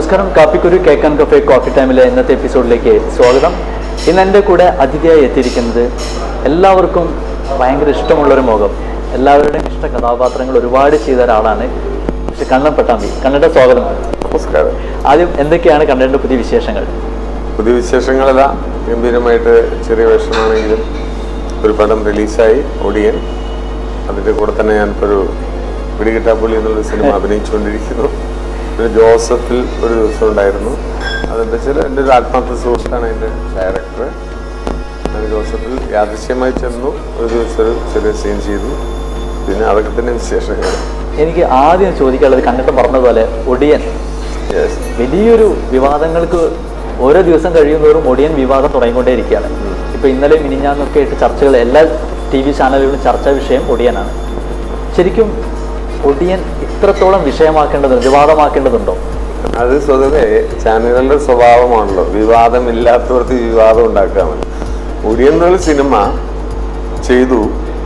നമസ്കാരം Kaappikkuru cake and cafe coffee ടൈമിലെ ഇന്നത്തെ എപ്പിസോഡിലേക്ക് സ്വാഗതം ഇന്ന് എൻ്റെ കൂടെ അതിഥിയായി എത്തിയിരിക്കുന്നത് എല്ലാവർക്കും ഭയങ്കര ഇഷ്ടമുള്ളൊരു മുഖം എല്ലാവരുടെയും ഇഷ്ട കഥാപാത്രങ്ങൾ ഒരുപാട് ചെയ്ത ഒരാളാണ് പക്ഷെ കണ്ണൻ പട്ടാമ്പി കണ്ണൻ്റെ സ്വാഗതം നമസ്കാരം ആദ്യം എന്തൊക്കെയാണ് കണ്ണൻ്റെ പുതിയ വിശേഷങ്ങൾ പുതിയ വിശേഷങ്ങളല്ല ഗംഭീരമായിട്ട് ചെറിയ വേഷമാണെങ്കിലും ഒരു പടം റിലീസായി ഒടിയൻ അതിൻ്റെ കൂടെ തന്നെ ഞാനിപ്പോൾ ഒരു പിടികിട്ടാപ്പുള്ളി എന്നുള്ള സിനിമ അഭിനയിച്ചുകൊണ്ടിരിക്കുന്നു പിന്നെ ജോസഫിൽ ഒരു ദിവസം ഉണ്ടായിരുന്നു അതെന്താ വെച്ചാൽ എൻ്റെ ഒരു ആത്മാർത്ഥ സുഹൃത്താണ് എൻ്റെ ഡയറക്ടർ ഞാൻ ജോസഫിൽ യാദൃശ്യമായി ചെന്നു ഒരു ദിവസം ഒരു ചെറിയ സീൻ ചെയ്തു പിന്നെ അതൊക്കെ തന്നെ വിശേഷങ്ങൾ എനിക്ക് ആദ്യം ചോദിക്കാനുള്ളത് കണ്ണട്ടൻ പറഞ്ഞതുപോലെ ഒടിയൻ യെസ് വലിയൊരു വിവാദങ്ങൾക്ക് ഓരോ ദിവസം കഴിയുന്നതോറും ഒടിയൻ വിവാദം തുടങ്ങിക്കൊണ്ടേയിരിക്കുകയാണ് ഇപ്പൊ ഇന്നലെ മിനിഞ്ഞാന്നൊക്കെ ആയിട്ട് ചർച്ചകൾ എല്ലാ ടി വി ചാനലുകളിലും ചർച്ചാ വിഷയം ഒടിയനാണ് ശരിക്കും ഒടിയൻ ഇത്രത്തോളം വിഷയമാക്കേണ്ടതുണ്ട് വിവാദമാക്കേണ്ടതുണ്ടോ അത് സ്വതവേ ചാനലുകളുടെ സ്വഭാവമാണല്ലോ വിവാദമില്ലാത്തവർക്ക് വിവാദം ഉണ്ടാക്കാമല്ലോ ഒടിയൻ എന്നുള്ള സിനിമ ചെയ്തു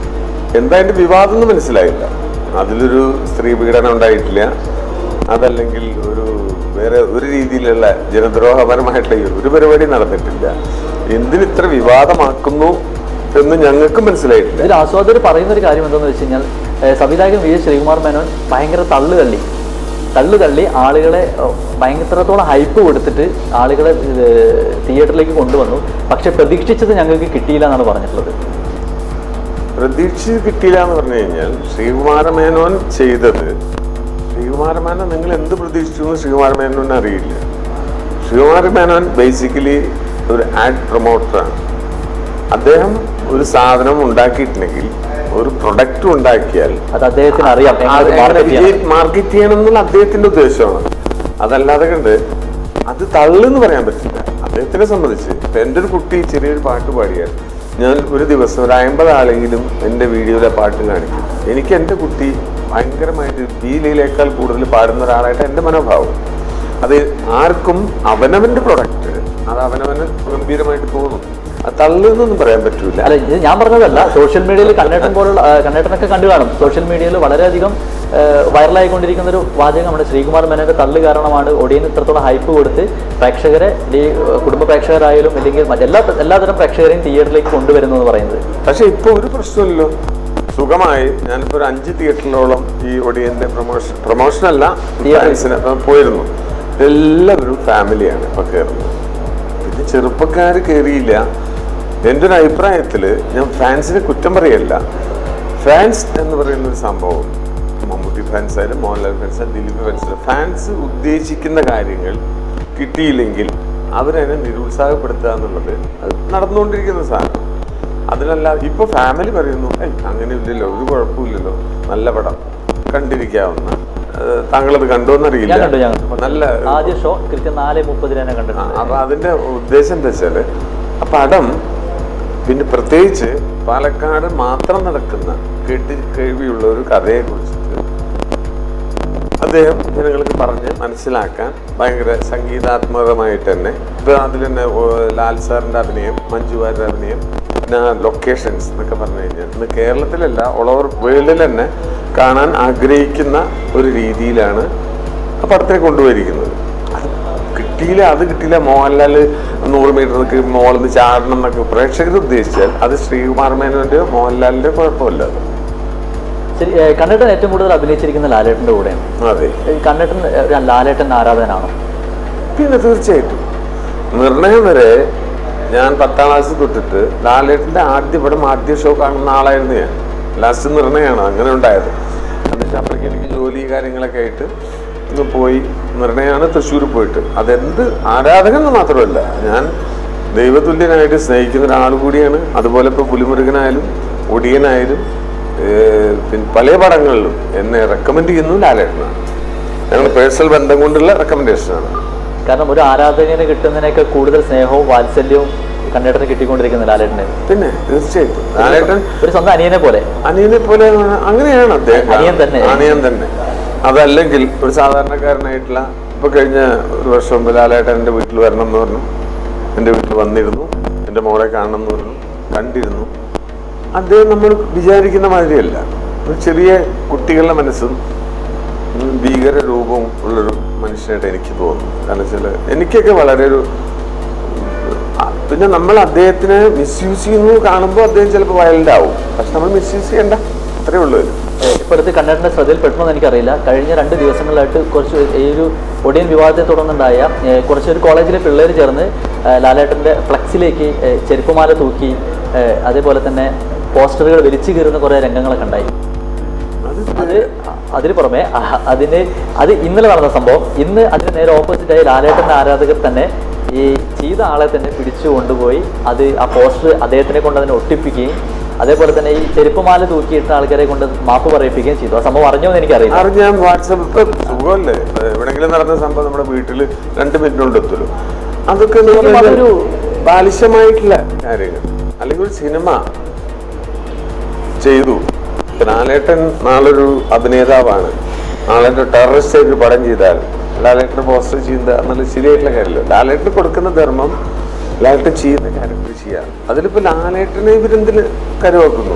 എന്താ അതിന്റെ വിവാദം എന്ന് മനസ്സിലായില്ല അതിലൊരു സ്ത്രീ പീഡനം ഉണ്ടായിട്ടില്ല അതല്ലെങ്കിൽ ഒരു വേറെ ഒരു രീതിയിലുള്ള ജനദ്രോഹപരമായിട്ടുള്ള ഒരു പരിപാടി നടന്നിട്ടില്ല എന്തിന് ഇത്ര വിവാദമാക്കുന്നു എന്ന് ഞങ്ങൾക്കും മനസ്സിലായിട്ടില്ല ഇതിൽ ആസ്വാദകർ പറയുന്ന ഒരു കാര്യം എന്താണെന്ന് വെച്ച് കഴിഞ്ഞാൽ ഏഹ് സംവിധായകൻ വി എസ് ശ്രീകുമാർ മേനോൻ ഭയങ്കര തള്ളു തള്ളി തള്ളു തള്ളി ആളുകളെ ഏഹ് ഭയങ്കരത്തോളം ഹൈപ്പ് കൊടുത്തിട്ട് ആളുകളെ ഏഹ് തിയേറ്ററിലേക്ക് കൊണ്ടുവന്നു പക്ഷെ പ്രതീക്ഷിച്ചത് ഞങ്ങൾക്ക് കിട്ടിയില്ല എന്നാണ് പറഞ്ഞിട്ടുള്ളത് പ്രതീക്ഷിച്ച് കിട്ടിയില്ല എന്ന് പറഞ്ഞു കഴിഞ്ഞാൽ ശ്രീകുമാര മേനോൻ ചെയ്തത് ശ്രീകുമാര മേനോൻ നിങ്ങൾ എന്ത് പ്രതീക്ഷിച്ചു എന്ന് ശ്രീകുമാര മേനോൻ അറിയില്ല ശ്രീകുമാര മേനോൻ ബേസിക്കലി ഒരു ആഡ് പ്രൊമോട്ടറാണ് അദ്ദേഹം ഒരു സാധനം ഉണ്ടാക്കിയിട്ടുണ്ടെങ്കിൽ ഒരു പ്രൊഡക്റ്റ് ഉണ്ടാക്കിയാൽ അത് അദ്ദേഹത്തിന് അറിയാം എങ്ങനെ market ചെയ്യണം. മാർക്കറ്റ് ചെയ്യണം എന്നുള്ള അദ്ദേഹത്തിന്റെ ഉദ്ദേശമാണ് അതല്ലാതെ കണ്ട് അത് തള്ളെന്ന് പറയാൻ പറ്റില്ല അദ്ദേഹത്തിനെ സംബന്ധിച്ച് ഇപ്പൊ എൻ്റെ ഒരു കുട്ടി ചെറിയൊരു പാട്ട് പാടിയാൽ ഞാൻ ഒരു ദിവസം ഒരു അമ്പത് ആളെങ്കിലും എൻ്റെ വീഡിയോയിലെ പാട്ട് കാണിക്കും എനിക്ക് എൻ്റെ കുട്ടി ഭയങ്കരമായിട്ട് ഈ ലീലേക്കാൾ കൂടുതൽ പാടുന്ന ഒരാളായിട്ട് എൻ്റെ മനോഭാവം അത് ആർക്കും അവനവൻ്റെ പ്രൊഡക്റ്റ് അത് അവനവന് ഗംഭീരമായിട്ട് തോന്നും അത് തള്ളെന്നൊന്നും പറയാൻ പറ്റൂല അല്ല ഇത് ഞാൻ പറഞ്ഞതല്ല സോഷ്യൽ മീഡിയയിൽ കണ്ണേട്ടൻ പോലുള്ള ആ, കണ്ണേട്ടനൊക്കെ കണ്ടു കാണും സോഷ്യൽ മീഡിയയിൽ വളരെയധികം വൈറലായിക്കൊണ്ടിരിക്കുന്ന ഒരു വാചകം നമ്മുടെ ശ്രീകുമാർ മേനോന്റെ തള്ളു കാരണമാണ് ഒടിയൻ ഇത്രത്തോളം ഹൈപ്പ് കൊടുത്ത് പ്രേക്ഷകരെ ഈ കുടുംബ പ്രേക്ഷകരായാലും അല്ലെങ്കിൽ മറ്റെല്ലാ എല്ലാതരം പ്രേക്ഷകരെയും തിയേറ്ററിലേക്ക് കൊണ്ടുവരുന്നു എന്ന് പറയുന്നത് പക്ഷെ ഇപ്പൊ ഒരു പ്രശ്നമില്ലല്ലോ സുഖമായി ഞാനിപ്പോ ഒരു അഞ്ച് തിയേറ്ററിലോളം ഈ ഒടിയന്റെ പ്രൊമോഷൻ പ്രൊമോഷൻ അല്ല ഫാൻസിന് പോയിരുന്നു എല്ലാവരും ഫാമിലിയാണ് ഇപ്പൊ കയറുന്നത് പിന്നെ ചെറുപ്പക്കാർ കയറിയില്ല എൻ്റെ ഒരു അഭിപ്രായത്തിൽ ഞാൻ ഫാൻസിനെ കുറ്റം പറയല്ല ഫാൻസ് എന്ന് പറയുന്ന ഒരു സംഭവം മമ്മൂട്ടി ഫാൻസ് ആയാലും മോഹൻലാൽ ഫാൻസ് ആയാലും ദിലീപ് ഫാൻസ് ആയാലും ഫാൻസ് ഉദ്ദേശിക്കുന്ന കാര്യങ്ങൾ കിട്ടിയില്ലെങ്കിൽ അവരതിനെ നിരുത്സാഹപ്പെടുത്തുക എന്നുള്ളത് അത് നടന്നുകൊണ്ടിരിക്കുന്ന സാധനം അതിനല്ല ഇപ്പൊ ഫാമിലി പറയുന്നു ഏയ് അങ്ങനെ ഇല്ലല്ലോ ഒരു കുഴപ്പമില്ലല്ലോ നല്ല പടം കണ്ടിരിക്കാവുന്ന ഏഹ് താങ്കളത് കണ്ടോന്നറിയില്ല ഞാൻ കണ്ടു ഞാൻ കണ്ടു. നല്ല ആദ്യ ഷോ കൃത്യം നാല് മുപ്പതിന് തന്നെ ആ, കണ്ടിട്ടുണ്ട് അപ്പൊ അതിന്റെ ഉദ്ദേശം എന്താ വെച്ചാല് ആ പടം പിന്നെ പ്രത്യേകിച്ച് പാലക്കാട് മാത്രം നടക്കുന്ന കേട്ടി കേൾവിയുള്ള ഒരു കഥയെ കുറിച്ചിട്ട് അദ്ദേഹം ജനങ്ങൾക്ക് പറഞ്ഞ് മനസ്സിലാക്കാൻ ഭയങ്കര സംഗീതാത്മകമായിട്ട് തന്നെ ഇപ്പൊ അതിൽ തന്നെ ഓ, ലാൽ സാറിന്റെ അഭിനയം മഞ്ജു വാര്യരുടെ അഭിനയം പിന്നെ ലൊക്കേഷൻസ് എന്നൊക്കെ പറഞ്ഞു കഴിഞ്ഞാൽ ഇന്ന് കേരളത്തിലല്ല ഓൾ ഓവർ വേൾഡിൽ തന്നെ കാണാൻ ആഗ്രഹിക്കുന്ന ഒരു രീതിയിലാണ് ആ പടത്തെ കൊണ്ടുപോയിരിക്കുന്നത് അത് കിട്ടിയില്ല അത് കിട്ടിയില്ല മോഹൻലാൽ നൂറ് മീറ്റർ മോളിൽ നിന്ന് ചാടണം എന്നൊക്കെ പ്രേക്ഷകർ ഉദ്ദേശിച്ചാൽ അത് ശ്രീകുമാർ മേനോന്റെ മോഹൻലാലിന്റെ കുഴപ്പമില്ല അത് ശരി ഏ, കണ്ണേട്ടൻ ഏറ്റവും കൂടുതൽ അഭിനയിച്ചിരിക്കുന്ന ലാലേട്ടന്റെ കൂടെയാണ് അതെ ഏ, കണ്ണേട്ടൻ ഏ, ഒരു ലാലേട്ടൻ ആരാധകനാണോ പിന്നെ തീർച്ചയായിട്ടും നിർണയം വരെ ഞാൻ പത്താം ക്ലാസ് തൊട്ടിട്ട് ലാലേട്ടൻ്റെ ആദ്യ പടം ആദ്യ ഷോ കാണുന്ന ആളായിരുന്നു ഞാൻ ലാസ്റ്റ് നിർണയമാണ് അങ്ങനെ ഉണ്ടായത് എന്നിട്ട് അപ്പോഴേക്കും എനിക്ക് ജോലി കാര്യങ്ങളൊക്കെ ആയിട്ട് ഇന്ന് പോയി നിർണയമാണ് തൃശ്ശൂർ പോയിട്ട് അതെന്ത് ആരാധകൻ എന്ന് മാത്രമല്ല ഞാൻ ദൈവതുല്യനായിട്ട് സ്നേഹിക്കുന്ന ഒരാൾ കൂടിയാണ് അതുപോലെ ഇപ്പോൾ പുലിമുരുകനായാലും ഒടിയനായാലും ഏഹ്, പിന്നെ പല പടങ്ങളിലും എന്നെ റെക്കമെൻഡ് ചെയ്യുന്നു ലാലേട്ടനാണ് ഞങ്ങൾ പേഴ്സണൽ ബന്ധം കൊണ്ടുള്ള റെക്കമെൻഡേഷനാണ് കാരണം ഒരു ആരാധകന് കിട്ടുന്നതിനേക്കാൾ കൂടുതൽ സ്നേഹവും വാത്സല്യവും കണ്ണേട്ടന് കിട്ടിക്കൊണ്ടിരിക്കുന്ന ലാലേട്ടന് പിന്നെ തീർച്ചയായിട്ടും ലാലേട്ടൻ ഒരു സ്വന്തം അനിയനെ പോലെ അനിയനെ പോലെ ആണ്- അങ്ങനെയാണ് അദ്ദേഹം അനിയൻ തന്നെ. അനിയൻ തന്നെ അതല്ലെങ്കിൽ ഒരു സാധാരണക്കാരനായിട്ടുള്ള ഇപ്പൊ കഴിഞ്ഞ ഒരു വർഷം മുമ്പ് ലാലേട്ടൻ എൻ്റെ വീട്ടിൽ വരണം എന്ന് പറഞ്ഞു എൻ്റെ വീട്ടിൽ വന്നിരുന്നു എൻ്റെ മോളെ കാണണം എന്ന് പറഞ്ഞു കണ്ടിരുന്നു അദ്ദേഹം നമ്മൾ വിചാരിക്കുന്ന മാതിരിയല്ല ഒരു ചെറിയ കുട്ടികളുടെ മനസ്സും ഉം, ഭീകര രൂപവും ഉള്ളൊരു മനുഷ്യനായിട്ട് എനിക്ക് തോന്നുന്നു കാരണം വെച്ചാൽ എനിക്കൊക്കെ വളരെ ഒരു ആ, പിന്നെ നമ്മൾ അദ്ദേഹത്തിനെ മിസ്യൂസ് ചെയ്യുന്നു കാണുമ്പോൾ അദ്ദേഹം ചിലപ്പോൾ വയലന്റ് ആവും പക്ഷെ നമ്മൾ മിസ്യൂസ് ചെയ്യണ്ട അത്രേ ഉള്ളൂ ഇതിൽ. ഏഹ് ഇപ്പോഴത്തെ കണ്ണേട്ടന്റെ ശ്രദ്ധയിൽപ്പെട്ടെന്ന് എനിക്കറിയില്ല കഴിഞ്ഞ രണ്ട് ദിവസങ്ങളിലായിട്ട് കുറച്ച് ഈ ഒരു ഒടിയൻ വിവാദത്തെ തുടർന്നുണ്ടായ ഏഹ് കുറച്ചൊരു കോളേജിലെ പിള്ളേർ ചേർന്ന് ഏഹ് ലാലേട്ടന്റെ ഫ്ലക്സിലേക്ക് ഏഹ് ചെരുപ്പുമാല തൂക്കി ഏഹ് അതേപോലെ തന്നെ പോസ്റ്ററുകൾ വലിച്ചു കീറുന്ന കുറേ രംഗങ്ങളൊക്കെ ഉണ്ടായി അത് അതിന് പുറമെ അഹ- അതിന് അത് ഇന്നലെ നടന്ന സംഭവം ഇന്ന് അതിന് നേരെ ഓപ്പോസിറ്റ് ആയി ലാലേട്ടന്റെ ആരാധകർ തന്നെ ഈ ചെയ്ത ആളെ തന്നെ പിടിച്ചു കൊണ്ടുപോയി അത് ആ പോസ്റ്റർ അദ്ദേഹത്തിനെ കൊണ്ട് അതിനെ ഒട്ടിപ്പിക്കുകയും അതേപോലെ തന്നെ ഈ ചെരുപ്പുമാല തൂക്കിയിട്ട ആൾക്കാരെ കൊണ്ട് മാപ്പ് പറയിപ്പിക്കുകയും ചെയ്തു ആ സംഭവം അറിഞ്ഞോ എന്ന് എനിക്കറിയില്ല അറിഞ്ഞാൽ വാട്സപ്പ് ഇപ്പൊ സുഖമല്ലേ ഇപ്പൊ എവിടെങ്കിലും നടന്ന സംഭവം നമ്മുടെ വീട്ടിൽ രണ്ട് മിനിറ്റ് കൊണ്ട് എത്തുള്ളൂ അതൊക്കെ എന്ന് ശരിക്കും പറഞ്ഞാൽ അതൊരു- ബാലിശമായിട്ടുള്ള കാര്യങ്ങൾ അല്ലെങ്കിൽ ഒരു സിനിമ ചെയ്തു ഇപ്പൊ ലാലേട്ടൻ നാളൊരു അഭിനേതാവാണ് ലാലേട്ടൻ ടെററിസ്റ്റ് ആയിട്ട് ഒരു പടം ചെയ്താൽ ലാലേട്ടൻ പോസ്റ്റർ ചെയ്യുന്ന എന്നുള്ള ശരിയായിട്ടുള്ള കാര്യമല്ല ലാലേട്ടന് കൊടുക്കുന്ന ധർമ്മം ലാലേട്ടൻ ചെയ്യുന്ന ക്യാരക്ടർ ചെയ്യാം അതിലിപ്പോ ലാലേട്ടനെ ഇവരെന്തിന് കരുവാക്കുന്നു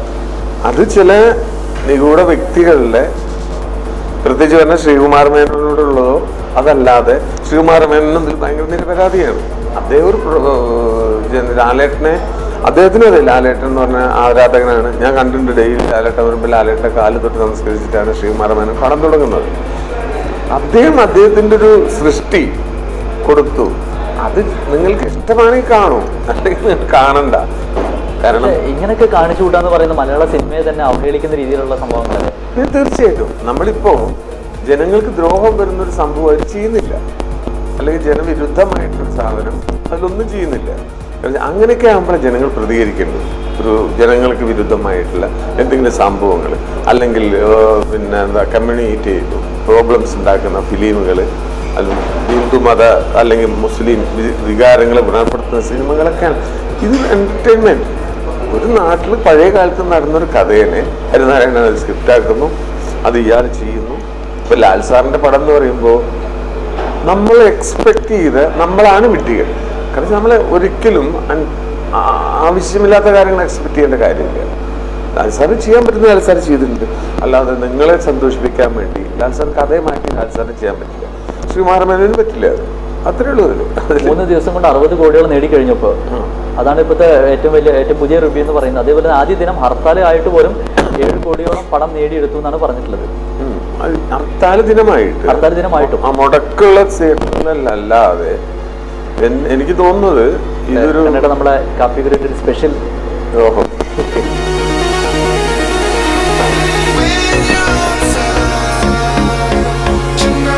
അത് ചില നിഗൂഢ വ്യക്തികളുടെ പ്രത്യേകിച്ച് പറഞ്ഞ ശ്രീകുമാർ മേനോനോടുള്ളതോ അതല്ലാതെ ശ്രീകുമാർ മേനോനും ഇതിൽ ഭയങ്കര നിരപരാധിയാണ് അദ്ദേഹം ഒരു പ്ര- ഏർ ജന- ലാലേട്ടനെ അദ്ദേഹത്തിനും അതെ ലാലേട്ടൻ എന്ന് പറഞ്ഞ ആരാധകനാണ് ഞാൻ കണ്ടിട്ടുണ്ട് ഡെയിലി ലാലേട്ടൻ വരുമ്പോൾ ലാലേട്ടൻ്റെ കാല് തൊട്ട് നമസ്കരിച്ചിട്ടാണ് ശ്രീകുമാർ മേനോൻ പടം തുടങ്ങുന്നത് അദ്ദേഹം അദ്ദേഹത്തിൻ്റെ ഒരു സൃഷ്ടി കൊടുത്തു അത് നിങ്ങൾക്ക് ഇഷ്ടമാണെങ്കിൽ കാണും അല്ലെങ്കിൽ നിങ്ങൾ കാണണ്ട കാരണം പക്ഷേ ഇങ്ങനെയൊക്കെ കാണിച്ചു കൂട്ടാന്ന് പറയുന്ന മലയാള സിനിമയെ തന്നെ അവഹേളിക്കുന്ന രീതിയിലുള്ള സംഭവങ്ങളല്ലേ ഇത് തീർച്ചയായിട്ടും നമ്മളിപ്പോ ജനങ്ങൾക്ക് ദ്രോഹം വരുന്ന ഒരു സംഭവം അത് ചെയ്യുന്നില്ല അല്ലെങ്കിൽ ജനവിരുദ്ധമായിട്ടൊരു സാധനം അതിലൊന്നും ചെയ്യുന്നില്ല കാരണം അങ്ങനെയൊക്കെ ആകുമ്പോഴേ ജനങ്ങൾ പ്രതികരിക്കേണ്ടത് ഒരു ജനങ്ങൾക്ക് വിരുദ്ധമായിട്ടുള്ള എന്തെങ്കിലും സംഭവങ്ങൾ അല്ലെങ്കിൽ ഏർ, പിന്നെ എന്താ കമ്മ്യൂണിറ്റി പ്രോബ്ലംസ് ഉണ്ടാക്കുന്ന ഫിലിമുകൾ അല്ലെങ്കിൽ ഹിന്ദു മത അല്ലെങ്കിൽ മുസ്ലിം വി- വികാരങ്ങളെ ഗുണപ്പെടുത്തുന്ന സിനിമകളൊക്കെയാണ് ഇത് എന്റർടൈൻമെന്റ് ഒരു നാട്ടിൽ പഴയ കാലത്ത് നടന്നൊരു കഥയെ ഹരിനാരായണൻ അത് സ്ക്രിപ്റ്റ് ആക്കുന്നു അത് ഇയാൾ ചെയ്യുന്നു ഇപ്പൊ ലാൽ സാറിന്റെ പടം എന്ന് പറയുമ്പോൾ നമ്മൾ എക്സ്പെക്ട് ചെയ്ത് നമ്മളാണ് വിട്ടികൾ കാരണം നമ്മൾ ഒരിക്കലും അൻ- ആ- ആവശ്യമില്ലാത്ത കാര്യങ്ങൾ എക്സ്പെക്ട് ചെയ്യേണ്ട കാര്യമില്ല ലാൽ സാറ് ചെയ്യാൻ പറ്റുന്ന ലാൽ സാർ ചെയ്തിട്ടുണ്ട് അല്ലാതെ നിങ്ങളെ സന്തോഷിപ്പിക്കാൻ വേണ്ടി ലാൽ സാർ കഥയെ മാറ്റി ലാൽ സാറിന് ചെയ്യാൻ പറ്റില്ല ശ്രീമാരമേനു പറ്റില്ല അത് അത്രേ ഉള്ളൂ അതില്. അതില് മൂന്ന് ദിവസം കൊണ്ട് അറുപത് കോടികൾ നേടിക്കഴിഞ്ഞപ്പോൾ അതാണ് ഇപ്പോഴത്തെ ഏറ്റവും വലിയ ഏറ്റവും പുതിയ റിവ്യൂ എന്ന് പറയുന്നത് അതേപോലെ തന്നെ ആദ്യ ദിനം ഹർത്താൽ ആയിട്ട് പോലും ഏഴ് കോടിയോളം പണം നേടിയെടുത്തു എന്നാണ് പറഞ്ഞിട്ടുള്ളത് ഉം. അത് ഹർത്താൽ ദിനമായിട്ട് ഹർത്താൽ ദിനമായിട്ടും ആ മുടക്കുള്ള തിയേറ്ററിലല്ലാതെ എൻ- എനിക്ക് തോന്നുന്നത് ഇതൊരു കന്നഡ നമ്മളെ കാപ്പിഗുരുടെ ഒരു സ്പെഷ്യൽ ദ്രോഹം When you're tired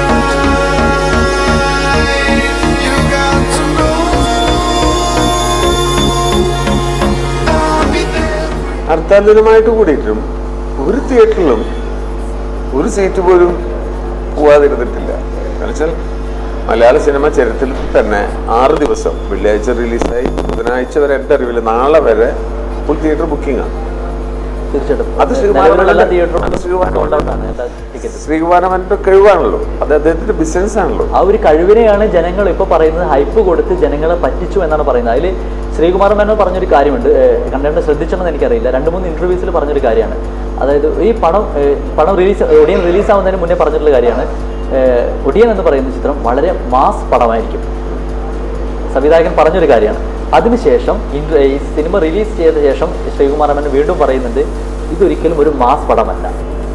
tonight, you got to know I'll be there. Hartal ദിനമായിട്ട് കൂടിയിട്ടും ഒരു തിയേറ്ററിലും ഒരു സീറ്റ് പോലും പോവാതിരുന്നിട്ടില്ല കാരണം വെച്ചാൽ മലയാള സിനിമ ചരിത്രത്തിൽ തന്നെ ആറ് ദിവസം വെള്ളിയാഴ്ച റിലീസായി ബുധനാഴ്ച വരെ എൻ്റെ അറിവിൽ നാളെ വരെ ഫുൾ തിയേറ്റർ ബുക്കിംഗ് ആണ് തീർച്ചയായിട്ടും അത് ശ്രീകുമാരൻ നിലവിലുള്ള എല്ലാ അത് തിയേറ്ററും ശ്രീകുമാരൻ sold out ആണ് എല്ലാ ടിക്കറ്റും ശ്രീകുമാരമൻ്റെ കഴിവാണല്ലോ അത് അദ്ദേഹത്തിന്റെ ബിസിനസ് ആണല്ലോ ആ ഒരു കഴിവിനെയാണ് ജനങ്ങൾ ഇപ്പോൾ പറയുന്നത് ഹൈപ്പ് കൊടുത്ത് ജനങ്ങളെ പറ്റിച്ചു എന്നാണ് പറയുന്നത് അതിൽ ശ്രീകുമാർ മേനോൻ പറഞ്ഞൊരു കാര്യമുണ്ട് കണ്ടേണ്ട ശ്രദ്ധിച്ചെന്ന് എനിക്കറിയില്ല രണ്ട് മൂന്ന് ഇന്റർവ്യൂസിൽ പറഞ്ഞൊരു കാര്യമാണ് അതായത് ഈ പടം ഏഹ്, പടം റിലീസ് ഒടിയൻ റിലീസ് ആവുന്നതിന് മുന്നേ പറഞ്ഞിട്ടുള്ള കാര്യമാണ് ഏഹ്, ഒടിയൻ എന്ന് പറയുന്ന ചിത്രം വളരെ മാസ് പടമായിരിക്കും സംവിധായകൻ പറഞ്ഞൊരു കാര്യമാണ് അതിനുശേഷം ഇൻട്ര- ഈ സിനിമ റിലീസ് ചെയ്ത ശേഷം ശ്രീകുമാർ മേനോൻ വീണ്ടും പറയുന്നുണ്ട് ഇതൊരിക്കലും ഒരു മാസ് പടമല്ല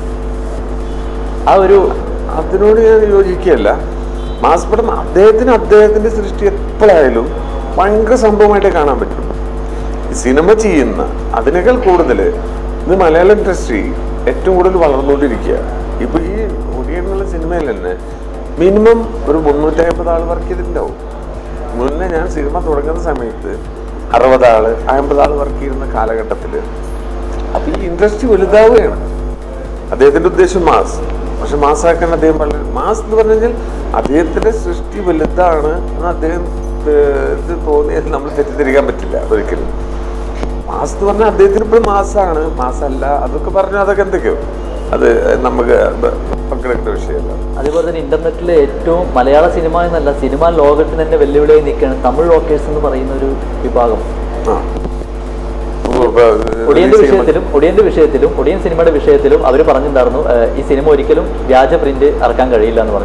ആ ഒരു അതിനോട് ഞാൻ യോജിക്കുകയല്ല മാസ് പടം അദ്ദേഹത്തിന് അദ്ദേഹത്തിന്റെ സൃഷ്ടി എപ്പോഴായാലും ഭയങ്കര സംഭവമായിട്ടേ കാണാൻ പറ്റും ഈ സിനിമ ചെയ്യുന്ന അതിനേക്കാൾ കൂടുതൽ ഇന്ന് മലയാളം ഇൻഡസ്ട്രി ഏറ്റവും കൂടുതൽ വളർന്നുകൊണ്ടിരിക്കുക ഇപ്പൊ ഈ ഒടിയൻ എന്നുള്ള സിനിമയിൽ തന്നെ മിനിമം ഒരു മുന്നൂറ്റി അമ്പത് ആൾ വർക്ക് ചെയ്തിട്ടുണ്ടാവും മുന്നേ ഞാൻ സിനിമ തുടങ്ങുന്ന സമയത്ത് അറുപത് ആള് അമ്പത് ആള് വർക്ക് ചെയ്യുന്ന കാലഘട്ടത്തിൽ അപ്പൊ ഈ ഇൻഡസ്ട്രി വലുതാവുകയാണ് അദ്ദേഹത്തിന്റെ ഉദ്ദേശം മാസ് പക്ഷെ മാസാക്കാൻ അദ്ദേഹം വളരെ മാസ് എന്ന് പറഞ്ഞു കഴിഞ്ഞാൽ അദ്ദേഹത്തിന്റെ സൃഷ്ടി വലുതാണ് എന്ന് അദ്ദേഹം ഏർ, ഇത് തോന്നിയത് നമ്മൾ തെറ്റിദ്ധരിക്കാൻ പറ്റില്ല ഒരിക്കലും മാസ് എന്ന് പറഞ്ഞാൽ അദ്ദേഹത്തിന് ഇപ്പോഴും മാസാണ് മാസല്ല അതൊക്കെ പറഞ്ഞു അതൊക്കെ എന്തൊക്കെയോ അത് നമുക്ക് ബ- പങ്കെടുക്കേണ്ട വിഷയമല്ല അതേപോലെ തന്നെ ഇന്റർനെറ്റിലെ ഏറ്റവും മലയാള സിനിമ എന്നല്ല സിനിമ ലോകത്തിന് തന്നെ വെല്ലുവിളിയായി നിൽക്കുകയാണ് തമിഴ് റോക്കേഴ്സ് എന്ന് പറയുന്ന ഒരു വിഭാഗം ആ ഓ, ഇപ്പൊ, ഒടിയന്റെ ഈ സിനിമ- വിഷയത്തിലും ഒടിയന്റെ വിഷയത്തിലും ഒടിയൻ സിനിമയുടെ വിഷയത്തിലും അവർ പറഞ്ഞിട്ടുണ്ടായിരുന്നു ഏഹ്, ഈ സിനിമ ഒരിക്കലും വ്യാജ പ്രിന്റ് ഇറക്കാൻ കഴിയില്ല എന്ന് പറഞ്ഞു